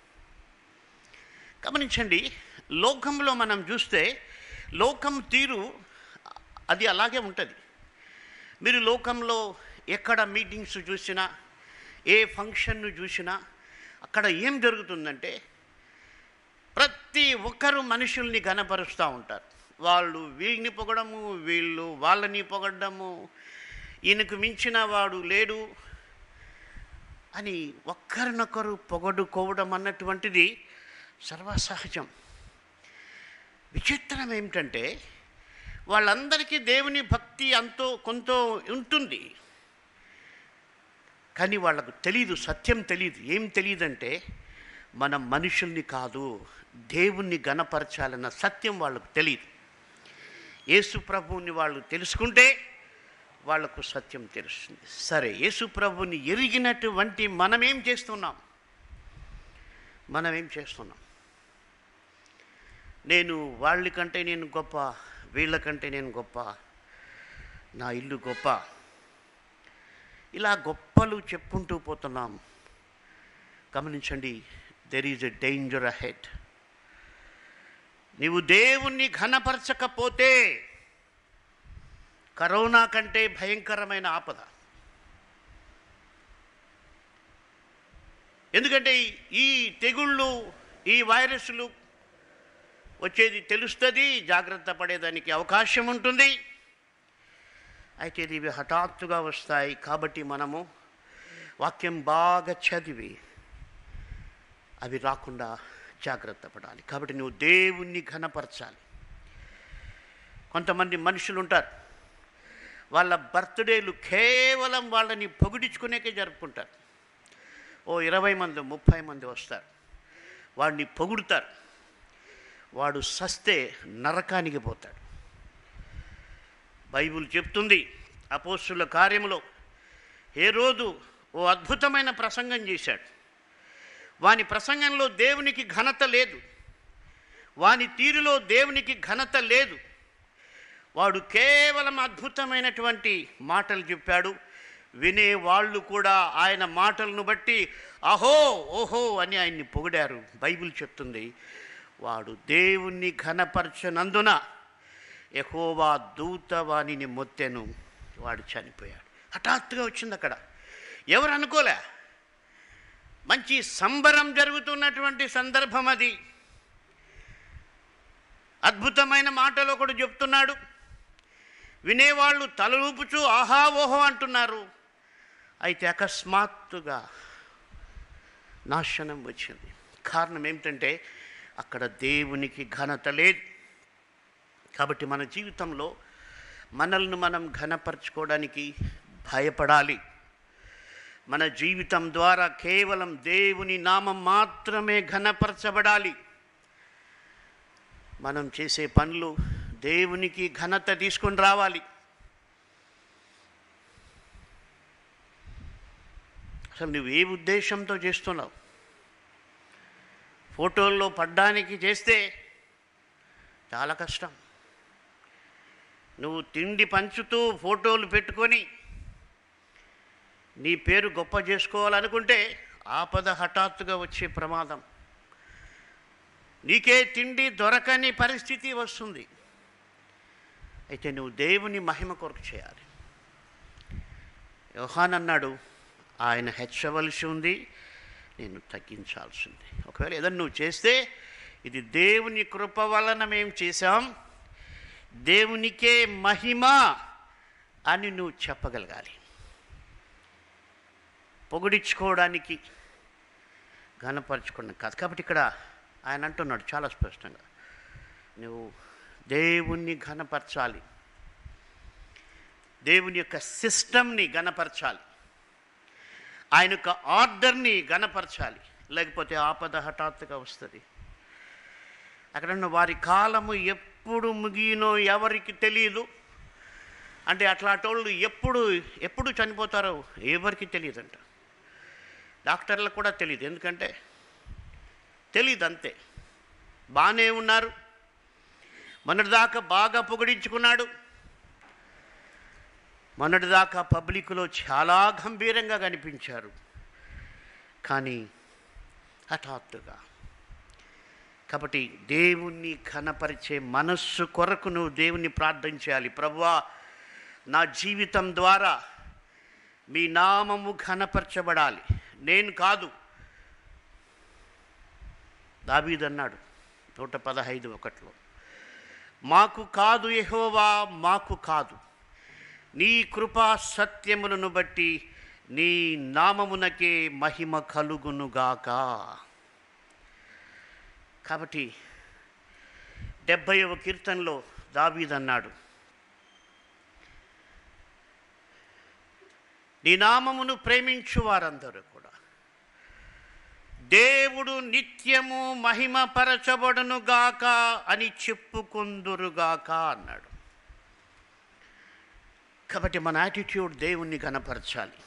గమనించండి లోకంలో మనం చూస్తే లోకం తీరు అది అలాగే ఉంటుంది మీరు లోకంలో ఎక్కడ మీటింగ్స్ చూసినా ఏ ఫంక్షన్ను చూసినా అక్కడ ఏం జరుగుతుందంటే ప్రతి ఒక్కరు మనుషుల్ని ఘనపరుస్తూ ఉంటారు వాళ్ళు వీళ్ళని పొగడము వీళ్ళు వాళ్ళని పొగడము ఈయనకు మించిన వాడు లేడు అని ఒక్కరినొకరు పొగడుకోవడం అన్నటువంటిది సర్వసహజం విచిత్రం ఏమిటంటే వాళ్ళందరికీ దేవుని భక్తి అంతో కొంత ఉంటుంది కానీ వాళ్ళకు తెలీదు సత్యం తెలియదు ఏం తెలియదంటే మనం మనుషుల్ని కాదు దేవుణ్ణి గణపరచాలన్న సత్యం వాళ్ళకు తెలియదు యేసు ప్రభువుని వాళ్ళు తెలుసుకుంటే వాళ్లకు సత్యం తెలుస్తుంది సరే యేసు ప్రభుని ఎరిగినటువంటి మనం ఏం చేస్తున్నాం మనం ఏం చేస్తున్నాం నేను వాళ్ళకంటే నేను గొప్ప వీళ్ళకంటే నేను గొప్ప నా ఇల్లు గొప్ప ఇలా గొప్పలు చెప్పుకుంటూ పోతున్నాం గమనించండి there is a danger ahead నీవు దేవుణ్ణి ఘనపరచకపోతే కరోనా కంటే భయంకరమైన ఆపద ఎందుకంటే ఈ తెగుళ్ళు ఈ వైరస్లు వచ్చేది తెలుస్తుంది జాగ్రత్త పడేదానికి అవకాశం ఉంటుంది అయితే ఇవి హఠాత్తుగా వస్తాయి కాబట్టి మనము వాక్యం బాగా చదివి అవి రాకుండా జాగ్రత్త పడాలి కాబట్టి నువ్వు దేవుణ్ణి ఘనపరచాలి కొంతమంది మనుషులు ఉంటారు వాళ్ళ బర్త్డేలు కేవలం వాళ్ళని పొగిడించుకునేకే జరుపుకుంటారు ఓ ఇరవై మంది ముప్పై మంది వస్తారు వాడిని పొగుడుతారు వాడు సస్తే నరకానికి పోతాడు బైబిల్ చెప్తుంది అపోస్తుల కార్యములో ఏ రోజు ఓ అద్భుతమైన ప్రసంగం చేశాడు వాని ప్రసంగంలో దేవునికి ఘనత లేదు వాని తీరులో దేవునికి ఘనత లేదు వాడు కేవలం అద్భుతమైనటువంటి మాటలు చెప్పాడు వినే వాళ్ళు కూడా ఆయన మాటలను బట్టి అహో ఓహో అని ఆయన్ని పొగిడారు బైబిల్ చెప్తుంది వాడు దేవుణ్ణి ఘనపరచనందున ఎహోవా దూత వాణిని మొత్తెను వాడు చనిపోయాడు హఠాత్తుగా వచ్చింది అక్కడ ఎవరు అనుకోలే మంచి సంబరం జరుగుతున్నటువంటి సందర్భం అది అద్భుతమైన మాటలు ఒకడు చెప్తున్నాడు వినేవాళ్ళు తలూపుచూ ఆహా ఓహో అంటున్నారు అయితే అకస్మాత్తుగా నాశనం వచ్చింది కారణం ఏమిటంటే అక్కడ దేవునికి ఘనత లేదు కాబట్టి మన జీవితంలో మనల్ని మనం ఘనపరచుకోవడానికి భయపడాలి మన జీవితం ద్వారా కేవలం దేవుని నామం మాత్రమే ఘనపరచబడాలి మనం చేసే పనులు దేవునికి ఘనత తీసుకొని రావాలి అసలు నువ్వు ఏ ఉద్దేశంతో చేస్తున్నావు ఫోటోల్లో పడ్డానికి చేస్తే చాలా కష్టం నువ్వు తిండి పంచుతూ ఫోటోలు పెట్టుకొని నీ పేరు గొప్ప చేసుకోవాలనుకుంటే ఆపద హఠాత్తుగా వచ్చే ప్రమాదం నీకే తిండి దొరకని పరిస్థితి వస్తుంది అయితే నువ్వు దేవుని మహిమ కొరకు చేయాలి యోహాన్ అన్నాడు ఆయన హెచ్చవలసి ఉంది నేను తగ్గించాల్సింది ఒకవేళ ఏదైనా నువ్వు చేస్తే ఇది దేవుని కృప వలన మేము చేశాం దేవునికే మహిమ అని నువ్వు చెప్పగలగాలి పొగిడించుకోవడానికి ఘనపరచుకోవడం కాదు కాబట్టి ఇక్కడ ఆయన అంటున్నాడు చాలా స్పష్టంగా నువ్వు దేవుణ్ణి ఘనపరచాలి దేవుని యొక్క సిస్టమ్ని ఘనపరచాలి ఆయన యొక్క ఆర్డర్ని ఘనపరచాలి లేకపోతే ఆపద హఠాత్తుగా వస్తుంది అక్కడ ఉన్న వారి కాలము ఎప్పుడు ముగినో ఎవరికి తెలియదు అంటే అట్లాంటోళ్ళు ఎప్పుడు ఎప్పుడు చనిపోతారో ఎవరికి తెలియదంట డాక్టర్లకు కూడా తెలియదు ఎందుకంటే తెలియదు అంతే బాగానే ఉన్నారు మొన్నటిదాకా బాగా పొగిడించుకున్నాడు మొన్నటిదాకా పబ్లిక్లో చాలా గంభీరంగా కనిపించారు కానీ హఠాత్తుగా కాబట్టి దేవుణ్ణి ఘనపరిచే మనస్సు కొరకు నువ్వు దేవుణ్ణి ప్రార్థన చేయాలి ప్రభువా నా జీవితం ద్వారా మీ నామము ఘనపరచబడాలి నేను కాదు దావీదన్నాడు నూట పదహైదు ఒకట్లో మాకు కాదు యెహోవా మాకు కాదు నీ కృపా సత్యములను బట్టి నీ నామమునకే మహిమ కలుగునుగాక కాబట్టి డెబ్భైవ కీర్తనలో దావీదన్నాడు నీ నామమును ప్రేమించు వారందరూ కూడా దేవుడు నిత్యము మహిమపరచబడునుగాక అని చెప్పుకుందురుగాక అన్నాడు కాబట్టి మన యాటిట్యూడ్ దేవుణ్ణి కనపరచాలి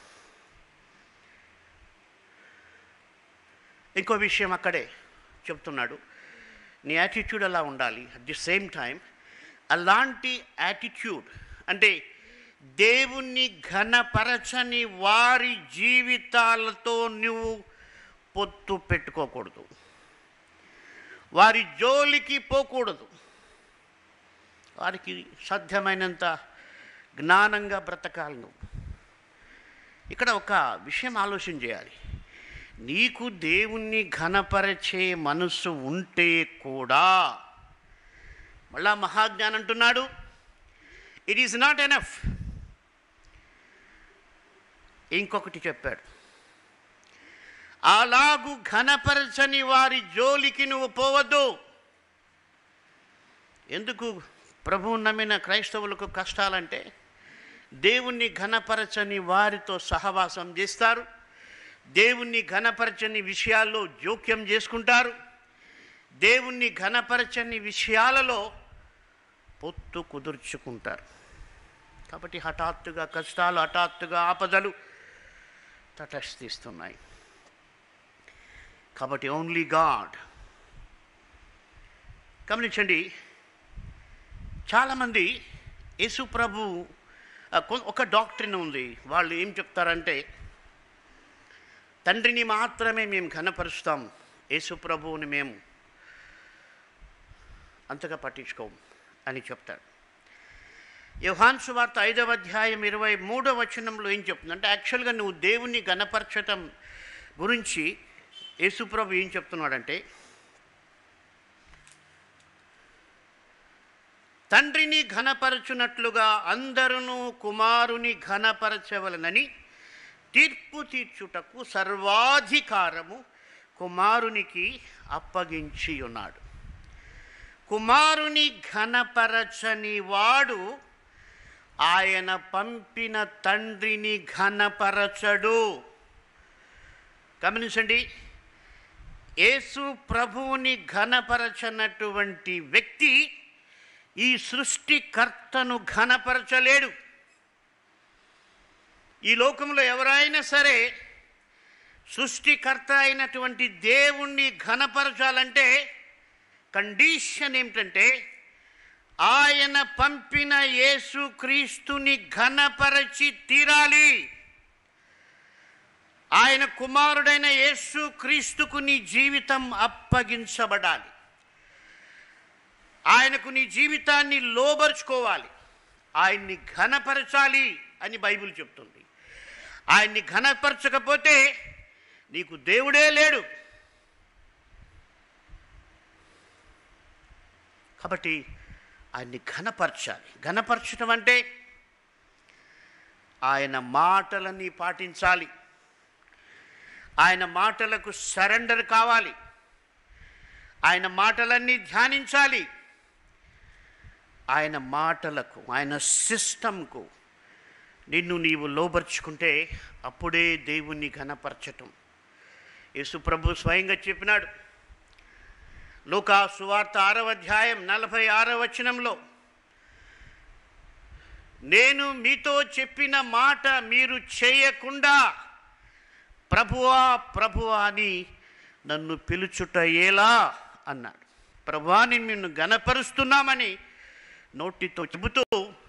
ఇంకో విషయం అక్కడే చెప్తున్నాడు నీ యాటిట్యూడ్ అలా ఉండాలి అట్ ది సేమ్ టైం అలాంటి యాటిట్యూడ్ అంటే దేవుణ్ణి ఘనపరచని వారి జీవితాలతో నువ్వు పొత్తు పెట్టుకోకూడదు వారి జోలికి పోకూడదు వారికి సాధ్యమైనంత జ్ఞానంగా బ్రతకాలి నువ్వు ఇక్కడ ఒక విషయం ఆలోచన చేయాలి నీకు దేవుణ్ణి ఘనపరచే మనస్సు ఉంటే కూడా మళ్ళా మహాజ్ఞానం అంటున్నాడు ఇట్ ఈజ్ నాట్ ఎనఫ్ ఇంకొకటి చెప్పాడు అలాగు ఘనపరచని వారి జోలికి నువ్వు పోవద్దు ఎందుకు ప్రభువు నమ్మిన క్రైస్తవులకు కష్టాలంటే దేవుణ్ణి ఘనపరచని వారితో సహవాసం చేస్తారు దేవుణ్ణి ఘనపరచని విషయాల్లో జోక్యం చేసుకుంటారు దేవుణ్ణి ఘనపరచని విషయాలలో పొత్తు కుదుర్చుకుంటారు కాబట్టి హఠాత్తుగా కష్టాలు హఠాత్తుగా ఆపదలు తటస్థిస్తున్నాయి కాబట్టి ఓన్లీ గాడ్ గమనించండి చాలామంది యేసు ప్రభు ఆ, కొ- ఒక డాక్టరీన్ ఉంది వాళ్ళు ఏం చెప్తారంటే తండ్రిని మాత్రమే మేము ఘనపరుస్తాం యేసు ప్రభువుని మేము అంతగా పట్టించుకోం అని చెప్తారు యోహాన్ సువార్త ఐదవ అధ్యాయం ఇరవై మూడవ వచనంలో ఏం చెప్తుంది అంటే యాక్చువల్గా నువ్వు దేవుణ్ణి గణపరచటం గురించి యేసుప్రభు ఏం చెప్తున్నాడంటే తండ్రిని ఘనపరచునట్లుగా అందరును కుమారుని ఘనపరచవలనని తీర్పు తీర్చుటకు సర్వాధికారము కుమారునికి అప్పగించి ఉన్నాడు కుమారుని ఘనపరచని వాడు ఆయన పంపిన తండ్రిని ఘనపరచడు గమనించండి యేసు ప్రభువుని ఘనపరచనటువంటి వ్యక్తి ఈ సృష్టికర్తను ఘనపరచలేడు ఈ లోకంలో ఎవరైనా సరే సృష్టికర్త అయినటువంటి దేవుణ్ణి ఘనపరచాలంటే కండిషన్ ఏమిటంటే ఆయన పంపిన యేసు క్రీస్తుని ఘనపరచి తీరాలి ఆయన కుమారుడైన యేసు క్రీస్తుకు నీ జీవితం అప్పగించబడాలి ఆయనకు నీ జీవితాన్ని లోబరుచుకోవాలి ఆయన్ని ఘనపరచాలి అని బైబిల్ చెప్తుంది ఆయన్ని ఘనపరచకపోతే నీకు దేవుడే లేడు కాబట్టి ఆయన్ని ఘనపరచాలి ఘనపరచడం అంటే ఆయన మాటలని పాటించాలి ఆయన మాటలకు సరెండర్ కావాలి ఆయన మాటలన్నీ ధ్యానించాలి ఆయన మాటలకు ఆయన సిస్టంకు నిన్ను నీవు లోబర్చుకుంటే అప్పుడే దేవుణ్ణి ఘనపరచటం యేసు ప్రభు స్వయంగా చెప్పినాడు లూకా సువార్త ఆరవ అధ్యాయం నలభై ఆరవ వచనంలో నేను మీతో చెప్పిన మాట మీరు చేయకుండా ప్రభువా ప్రభువా అని నన్ను పిలుచుట ఎలా అన్నాడు ప్రభువా నేను నిన్ను గనపరుస్తున్నామని నోటితో చెబుతూ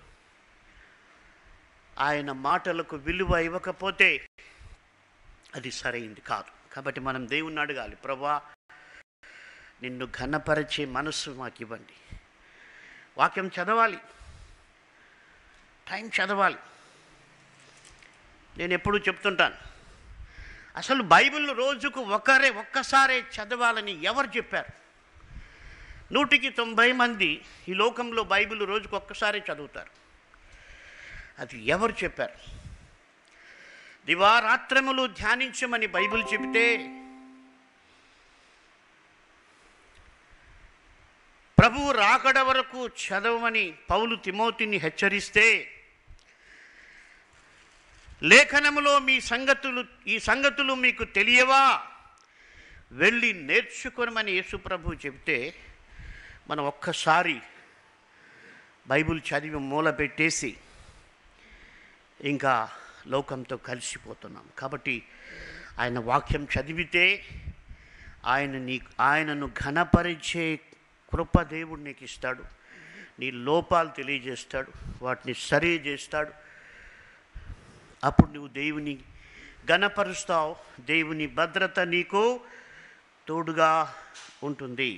ఆయన మాటలకు విలువ ఇవ్వకపోతే అది సరైంది కాదు కాబట్టి మనం దేవుణ్ణి అడగాలి ప్రభా నిన్ను ఘనపరిచే మనస్సు మాకు ఇవ్వండి వాక్యం చదవాలి టైం చదవాలి నేను ఎప్పుడూ చెప్తుంటాను అసలు బైబిల్ రోజుకు ఒకరే ఒక్కసారే చదవాలని ఎవరు చెప్పారు నూటికి తొంభై మంది ఈ లోకంలో బైబిల్ రోజుకు ఒక్కసారే చదువుతారు అది ఎవరు చెప్పారు దివారాత్రములు ధ్యానించమని బైబిల్ చెబితే ప్రభువు రాకడ వరకు చదవమని పౌలు తిమోతిని హెచ్చరిస్తే లేఖనములో మీ సంగతులు ఈ సంగతులు మీకు తెలియవా వెళ్ళి నేర్చుకోనమని యేసు ప్రభు చెబితే మనం ఒక్కసారి బైబిల్ చదివి మూల పెట్టేసి ఇంకా లోకంతో కలిసిపోతున్నాం కాబట్టి ఆయన వాక్యం చదివితే ఆయన నీ ఆయనను ఘనపరిచే కృప దేవుడు నీకు ఇస్తాడు నీ లోపాలు తెలియజేస్తాడు వాటిని సరి చేస్తాడు అప్పుడు నువ్వు దేవుని ఘనపరుస్తావు దేవుని భద్రత నీకు తోడుగా ఉంటుంది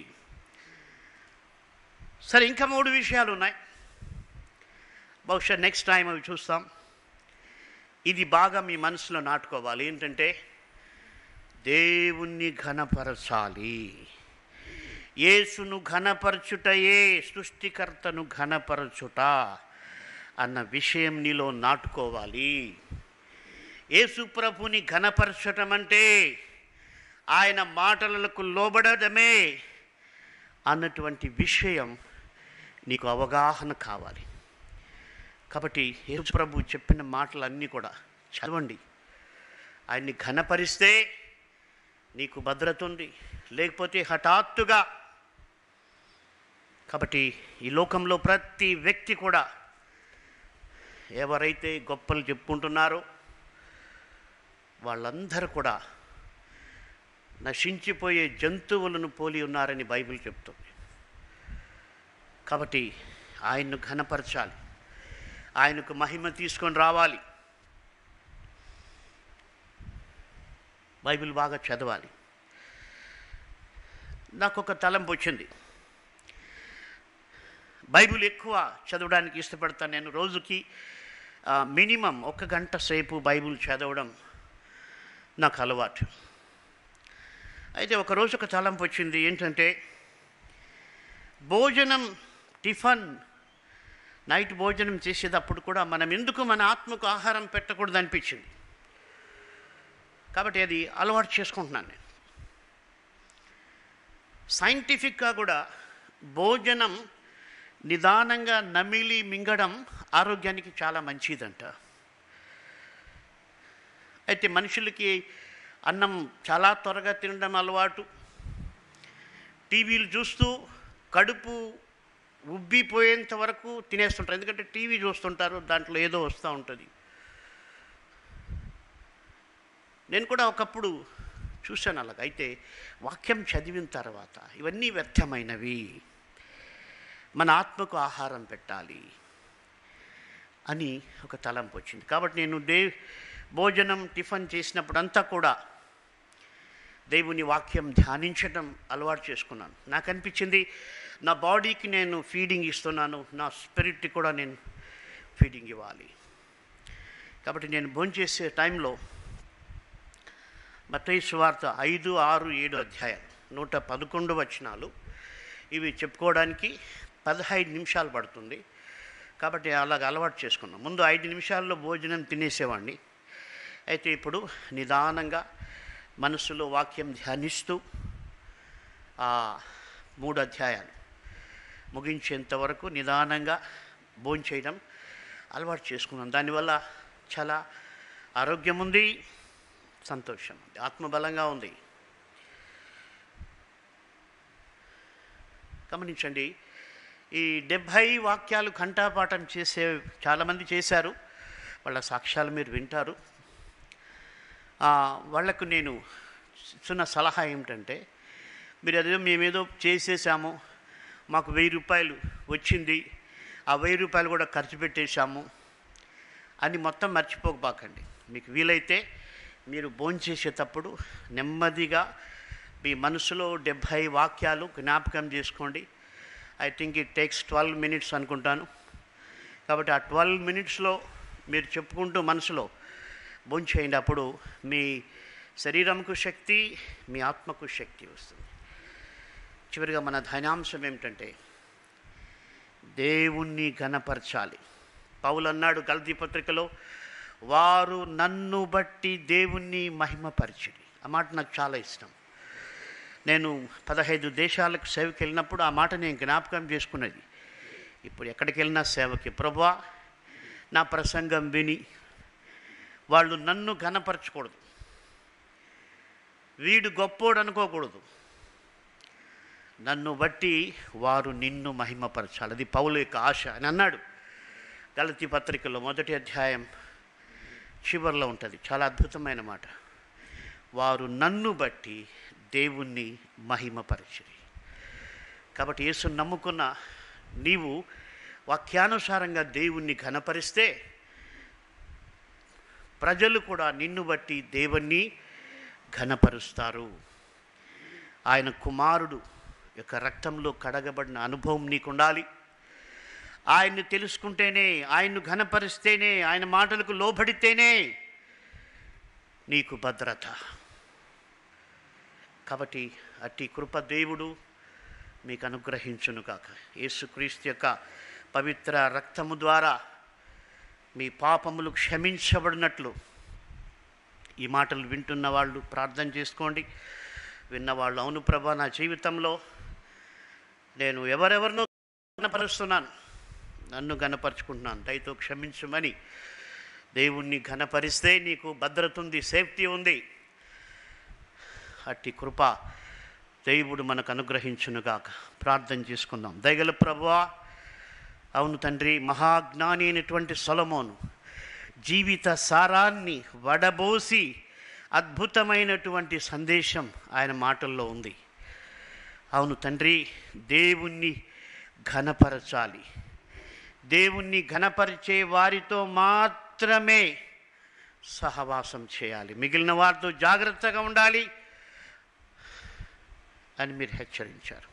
సరే ఇంకా మూడు విషయాలు ఉన్నాయి బహుశా నెక్స్ట్ టైం అవి చూస్తాం ఇది బాగా మీ మనసులో నాటుకోవాలి ఏంటంటే దేవుణ్ణి ఘనపరచాలి యేసును ఘనపరచుటయే సృష్టికర్తను ఘనపరచుట అన్న విషయం నీలో నాటుకోవాలి యేసు ప్రభుని ఘనపరచటం అంటే ఆయన మాటలకు లోబడడమే అన్నటువంటి విషయం నీకు అవగాహన కావాలి కాబట్టి యేసు ప్రభు చెప్పిన మాటలన్నీ కూడా చదవండి ఆయన్ని ఘనపరిస్తే నీకు భద్రత ఉంది లేకపోతే హఠాత్తుగా కాబట్టి ఈ లోకంలో ప్రతి వ్యక్తి కూడా ఎవరైతే గొప్పలు చెప్పుకుంటున్నారో వాళ్ళందరూ కూడా నశించిపోయే జంతువులను పోలి ఉన్నారని బైబిల్ చెప్తుంది కాబట్టి ఆయన్ను ఘనపరచాలి ఆయనకు మహిమ తీసుకొని రావాలి బైబిల్ బాగా చదవాలి నాకు ఒక తలంపు వచ్చింది బైబిల్ ఎక్కువ చదవడానికి ఇష్టపడతాను నేను రోజుకి ఆ, మినిమం ఒక గంట సేపు బైబిల్ చదవడం నాకు అలవాటు అయితే ఒక రోజు ఒక తలంపు వచ్చింది ఏంటంటే భోజనం టిఫన్ నైట్ భోజనం చేసేటప్పుడు కూడా మనం ఎందుకు మన ఆత్మకు ఆహారం పెట్టకూడదు అనిపించింది కాబట్టి అది అలవాటు చేసుకుంటున్నాను నేను సైంటిఫిక్గా కూడా భోజనం నిదానంగా నమిలి మింగడం ఆరోగ్యానికి చాలా మంచిదంట అయితే మనుషులకి అన్నం చాలా త్వరగా తినడం అలవాటు టీవీలు చూస్తూ కడుపు ఉబ్బిపోయేంత వరకు తినేస్తుంటారు ఎందుకంటే టీవీ చూస్తుంటారు దాంట్లో ఏదో వస్తూ ఉంటుంది నేను కూడా ఒకప్పుడు చూశాను అలాగ అయితే వాక్యం చదివిన తర్వాత ఇవన్నీ వ్యర్థమైనవి మన ఆత్మకు ఆహారం పెట్టాలి అని ఒక తలంపు వచ్చింది కాబట్టి నేను దే భోజనం టిఫిన్ చేసినప్పుడంతా కూడా దేవుని వాక్యం ధ్యానించడం అలవాటు చేసుకున్నాను నాకు అనిపించింది నా బాడీకి నేను ఫీడింగ్ ఇస్తున్నాను నా స్పిరిట్కి కూడా నేను ఫీడింగ్ ఇవ్వాలి కాబట్టి నేను భోంచేసే టైంలో మత్తయి సువార్త ఐదు ఆరు ఏడు అధ్యాయాలు నూట పదకొండు వచనాలు ఇవి చెప్పుకోవడానికి పదహైదు నిమిషాలు పడుతుంది కాబట్టి అలాగ అలవాటు చేసుకున్నాం ముందు ఐదు నిమిషాల్లో భోజనం తినేసేవాడిని అయితే ఇప్పుడు నిదానంగా మనసులో వాక్యం ధ్యానిస్తూ ఆ మూడు అధ్యాయాలు ముగించేంత వరకు నిదానంగా భోంచేయడం అలవాటు చేసుకున్నాం దానివల్ల చాలా ఆరోగ్యం ఉంది సంతోషం ఉంది ఆత్మబలంగా ఉంది గమనించండి ఈ డెబ్భై వాక్యాలు కంఠాపాఠం చేసే చాలామంది చేశారు వాళ్ళ సాక్ష్యాలు మీరు వింటారు ఆ, వాళ్లకు నేను ఇస్తున్న సలహా ఏమిటంటే మీరు అదేదో మేమేదో చేసేసాము మాకు వెయ్యి రూపాయలు వచ్చింది ఆ వెయ్యి రూపాయలు కూడా ఖర్చు పెట్టేశాము అని మొత్తం మర్చిపోకబాకండి మీకు వీలైతే మీరు భోంచేసేటప్పుడు నెమ్మదిగా మీ మనసులో డెబ్భై వాక్యాలు జ్ఞాపకం చేసుకోండి I think it takes twelve minutes అనుకుంటాను కాబట్టి ఆ ట్వెల్వ్ మినిట్స్లో మీరు చెప్పుకుంటూ మనసులో భోంచేయండి అప్పుడు మీ శరీరంకు శక్తి మీ ఆత్మకు శక్తి వస్తుంది చివరిగా మన ధనాంశం ఏమిటంటే దేవుణ్ణి ఘనపరచాలి పౌలు అన్నాడు గల్తీ పత్రికలో వారు నన్ను బట్టి దేవుణ్ణి మహిమపరిచిరి ఆ మాట నాకు చాలా ఇష్టం నేను పదహైదు దేశాలకు సేవకి వెళ్ళినప్పుడు ఆ మాట నేను జ్ఞాపకం చేసుకున్నది ఇప్పుడు ఎక్కడికి వెళ్ళినా సేవకి ప్రభా నా ప్రసంగం విని వాళ్ళు నన్ను ఘనపరచకూడదు వీడు గొప్పోడు అనుకోకూడదు నన్ను బట్టి వారు నిన్ను మహిమపరచాలి అది పౌలు యొక్క ఆశ అని అన్నాడు గలతి పత్రికలో మొదటి అధ్యాయం చివరిలో ఉంటుంది చాలా అద్భుతమైన మాట వారు నన్ను బట్టి దేవుణ్ణి మహిమపరచిరి కాబట్టి యేసు నమ్ముకున్న నీవు వాక్యానుసారంగా దేవుణ్ణి ఘనపరిస్తే ప్రజలు కూడా నిన్ను బట్టి దేవుణ్ణి ఘనపరుస్తారు ఆయన కుమారుడు యొక్క రక్తంలో కడగబడిన అనుభవం నీకు ఉండాలి ఆయన్ని తెలుసుకుంటేనే ఆయన్ను ఘనపరిస్తేనే ఆయన మాటలకు లోబడితేనే నీకు భద్రత కాబట్టి అట్టి కృప దేవుడు మీకు అనుగ్రహించును కాక యేసుక్రీస్తు యొక్క పవిత్ర రక్తము ద్వారా మీ పాపములు క్షమించబడినట్లు ఈ మాటలు వింటున్న వాళ్ళు ప్రార్థన చేసుకోండి విన్నవాళ్ళు అవును ప్రభా నా జీవితంలో నేను ఎవరెవరినో ఘనపరుస్తున్నాను నన్ను ఘనపరుచుకుంటున్నాను దయతో క్షమించమని దేవుణ్ణి ఘనపరిస్తే నీకు భద్రత ఉంది సేఫ్టీ ఉంది అట్టి కృప దేవుడు మనకు అనుగ్రహించునుగాక ప్రార్థన చేసుకుందాం దయగల ప్రభువా అవును తండ్రి మహాజ్ఞాని అయినటువంటి సొలమోను జీవిత సారాన్ని వడబోసి అద్భుతమైనటువంటి సందేశం ఆయన మాటల్లో ఉంది అవును తండ్రి దేవుణ్ణి ఘనపరచాలి దేవుణ్ణి ఘనపరిచే వారితో మాత్రమే సహవాసం చేయాలి మిగిలిన వారితో జాగ్రత్తగా ఉండాలి అని మీరు హెచ్చరించారు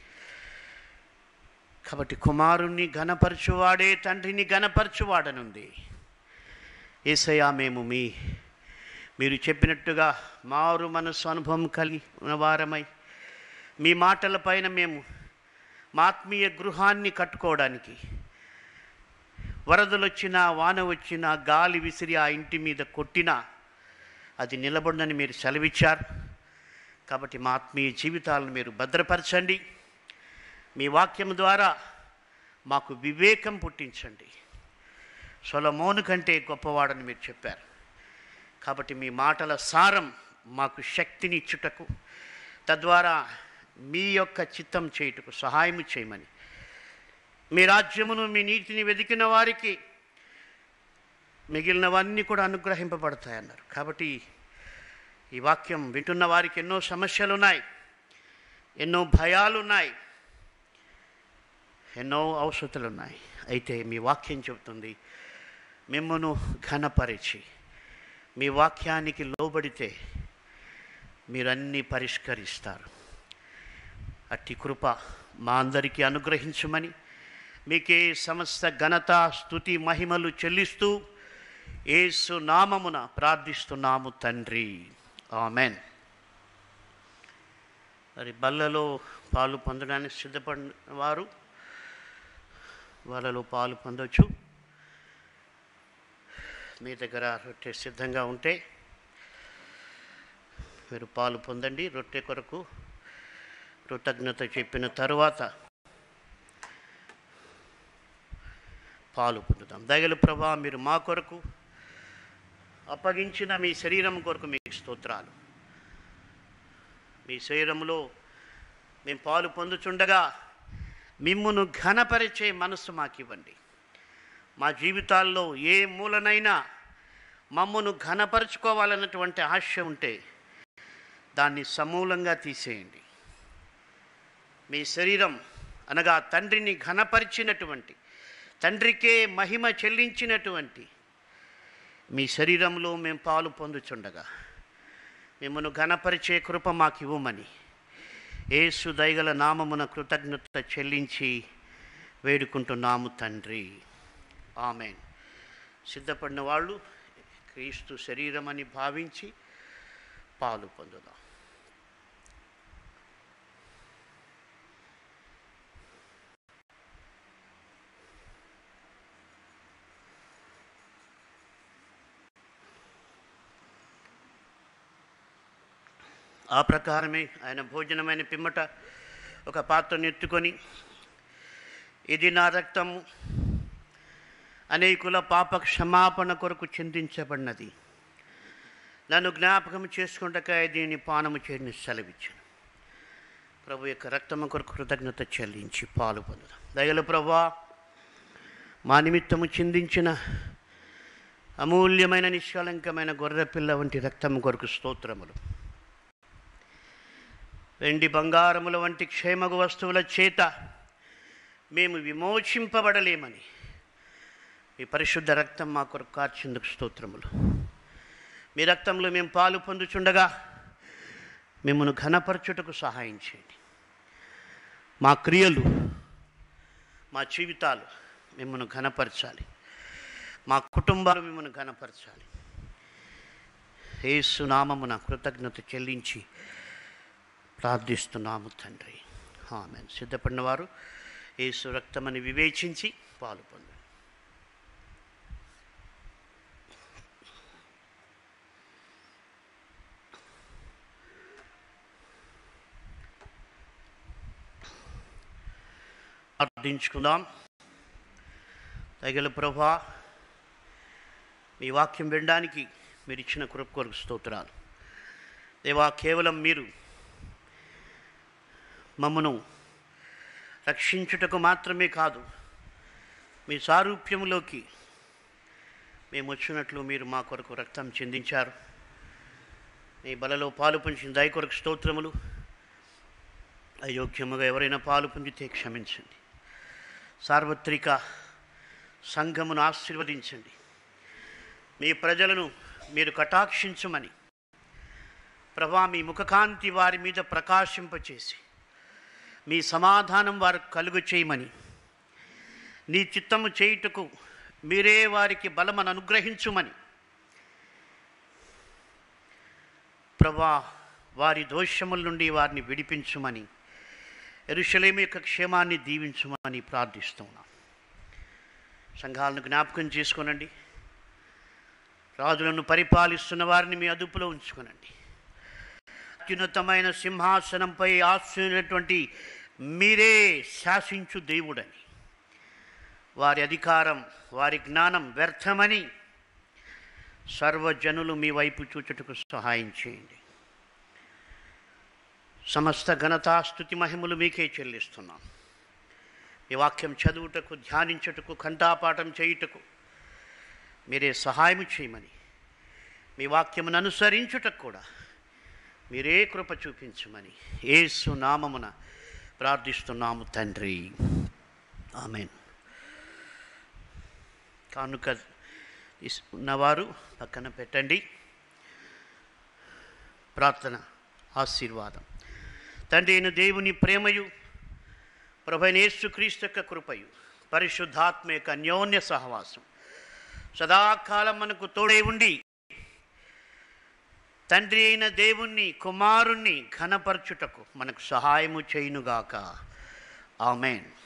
కాబట్టి కుమారుణ్ణి ఘనపరచువాడే తండ్రిని ఘనపరచువాడనుంది ఏసయ్యా మేము మీ మీరు చెప్పినట్టుగా మారు మనసు అనుభవం కలిగి ఉన్నవారమై మీ మాటలపైన మేము మా ఆత్మీయ గృహాన్ని కట్టుకోవడానికి వరదలు వచ్చినా వాన వచ్చినా గాలి విసిరి ఆ ఇంటి మీద కొట్టినా అది నిలబడినని మీరు సెలవిచ్చారు కాబట్టి మా ఆత్మీయ జీవితాలను మీరు భద్రపరచండి మీ వాక్యం ద్వారా మాకు వివేకం పుట్టించండి సొలమోను కంటే గొప్పవాడని మీరు చెప్పారు కాబట్టి మీ మాటల సారం మాకు శక్తిని ఇచ్చుటకు తద్వారా మీ యొక్క చిత్తం చేయుటకు సహాయం చేయమని మీ రాజ్యమును మీ నీతిని వెతికిన వారికి మిగిలినవన్నీ కూడా అనుగ్రహింపబడతాయన్నారు కాబట్టి ఈ వాక్యం వింటున్న వారికి ఎన్నో సమస్యలు ఉన్నాయి ఎన్నో భయాలు ఉన్నాయి ఎన్నో అవసరతలు ఉన్నాయి అయితే మీ వాక్యం చెబుతుంది మిమ్మను ఘనపరిచి మీ వాక్యానికి లోబడితే మీరన్నీ పరిష్కరిస్తారు అట్టి కృప మా అందరికీ అనుగ్రహించమని మీకే సమస్త ఘనత స్థుతి మహిమలు చెల్లిస్తూ ఏసు నామమున ప్రార్థిస్తున్నాము తండ్రి ఆమెన్ మరి బల్లలో పాలు పొందడానికి సిద్ధపడిన వారు వాళ్ళలో పాలు పొందొచ్చు మీ దగ్గర రొట్టె సిద్ధంగా ఉంటే మీరు పాలు పొందండి రొట్టె కొరకు కృతజ్ఞత చెప్పిన తరువాత పాలు పొందుదాం దయగల ప్రభా మీరు మా కొరకు అప్పగించిన మీ శరీరం కొరకు మీకు స్తోత్రాలు మీ శరీరంలో మేము పాలు పొందుచుండగా మిమ్మును ఘనపరిచే మనస్సు మాకు ఇవ్వండి మా జీవితాల్లో ఏ మూలనైనా మమ్మను ఘనపరుచుకోవాలన్నటువంటి ఆశ ఉంటే దాన్ని సమూలంగా తీసేయండి మీ శరీరం అనగా తండ్రిని ఘనపరిచినటువంటి తండ్రికే మహిమ చెల్లించినటువంటి మీ శరీరంలో మేము పాలు పొందుచుండగా మిమ్మను ఘనపరిచే కృప మాకు ఇవ్వమని ఏసు దయగల నామమున కృతజ్ఞత చెల్లించి వేడుకుంటున్నాము తండ్రి ఆమెన్ సిద్ధపడిన వాళ్ళు క్రీస్తు శరీరం అని భావించి పాలు పొందుదాం ఆ ప్రకారమే ఆయన భోజనమైన పిమ్మట ఒక పాత్రను ఎత్తుకొని ఇది నా రక్తము అనేకుల పాప క్షమాపణ కొరకు చిందించబడినది నన్ను జ్ఞాపకం చేసుకుంటకాయ దీన్ని పానము చేయని సెలవిచ్చాను ప్రభు యొక్క రక్తము కొరకు కృతజ్ఞత చెల్లించి పాలు పొందుదాం దయల ప్రభా మా నిమిత్తము చిందించిన అమూల్యమైన నిష్కలంకమైన గొర్రెపిల్ల వంటి రక్తము కొరకు స్తోత్రములు వెండి బంగారముల వంటి క్షేమగు వస్తువుల చేత మేము విమోచింపబడలేమని మీ పరిశుద్ధ రక్తం మా కొరకు కార్చిందుకు స్తోత్రములు మీ రక్తంలో మేము పాలు పొందుచుండగా మిమ్మల్ని ఘనపరచుటకు సహాయం చేయండి మా క్రియలు మా జీవితాలు మిమ్మల్ని ఘనపరచాలి మా కుటుంబాలు మిమ్మల్ని ఘనపరచాలి ఏసు నామమున కృతజ్ఞత చెల్లించి ప్రార్థిస్తున్నాము తండ్రి ఆమె సిద్ధపడిన వారు ఏసు రక్తమని వివేచించి పాలు పొందండి ప్రార్థించుకుందాం తగిల ప్రభా మీ వాక్యం వినడానికి మీరు ఇచ్చిన కృప కొరకు స్తోత్రాలు దేవా కేవలం మీరు మమ్మను రక్షించుటకు మాత్రమే కాదు మీ సారూప్యములోకి మేము వచ్చినట్లు మీరు మా కొరకు రక్తం చెందించారు మీ బలలో పాలు పొంచిన దయ కొరకు స్తోత్రములు అయోగ్యముగా ఎవరైనా పాలు పొందితే క్షమించండి సార్వత్రిక సంఘమును ఆశీర్వదించండి మీ ప్రజలను మీరు కటాక్షించమని ప్రభా మీ ముఖకాంతి వారి మీద ప్రకాశింపచేసి మీ సమాధానం వారు కలుగు చేయమని నీ చిత్తము చేయుటకు మీరే వారికి బలమను అనుగ్రహించుమని ప్రభా వారి దోషముల నుండి వారిని విడిపించుమని ఎరుషలేమి యొక్క క్షేమాన్ని దీవించుమని ప్రార్థిస్తున్నాం సంఘాలను జ్ఞాపకం చేసుకోనండి రాజులను పరిపాలిస్తున్న వారిని మీ అదుపులో ఉంచుకోనండి అత్యున్నతమైన సింహాసనంపై ఆశ్రయినటువంటి మీరే శాసించు దేవుడని వారి అధికారం వారి జ్ఞానం వ్యర్థమని సర్వజనులు మీ వైపు చూచుటకు సహాయం చేయండి సమస్త ఘనతాస్తుతి మహిమలు మీకే చెల్లిస్తున్నాం ఈ వాక్యం చదువుటకు ధ్యానించుటకు కంఠాపాఠం చేయుటకు మీరే సహాయం చేయమని మీ వాక్యమును అనుసరించుటకు కూడా మీరే కృప చూపించమని ఏసు నామమున ప్రార్థిస్తున్నాము తండ్రి ఆమెన్ కానుక ఇస్- ఉన్నవారు పక్కన పెట్టండి ప్రార్థన ఆశీర్వాదం తండ్రి అయిన దేవుని ప్రేమయు ప్రభనేశ్వక్రీస్తు యొక్క కృపయు పరిశుద్ధాత్మ యొక్క అన్యోన్య సహవాసం సదాకాలం మనకు తోడే ఉండి తండ్రి అయిన దేవుణ్ణి కుమారుణ్ణి ఘనపరచుటకు మనకు సహాయము చేయునుగాక ఆమెన్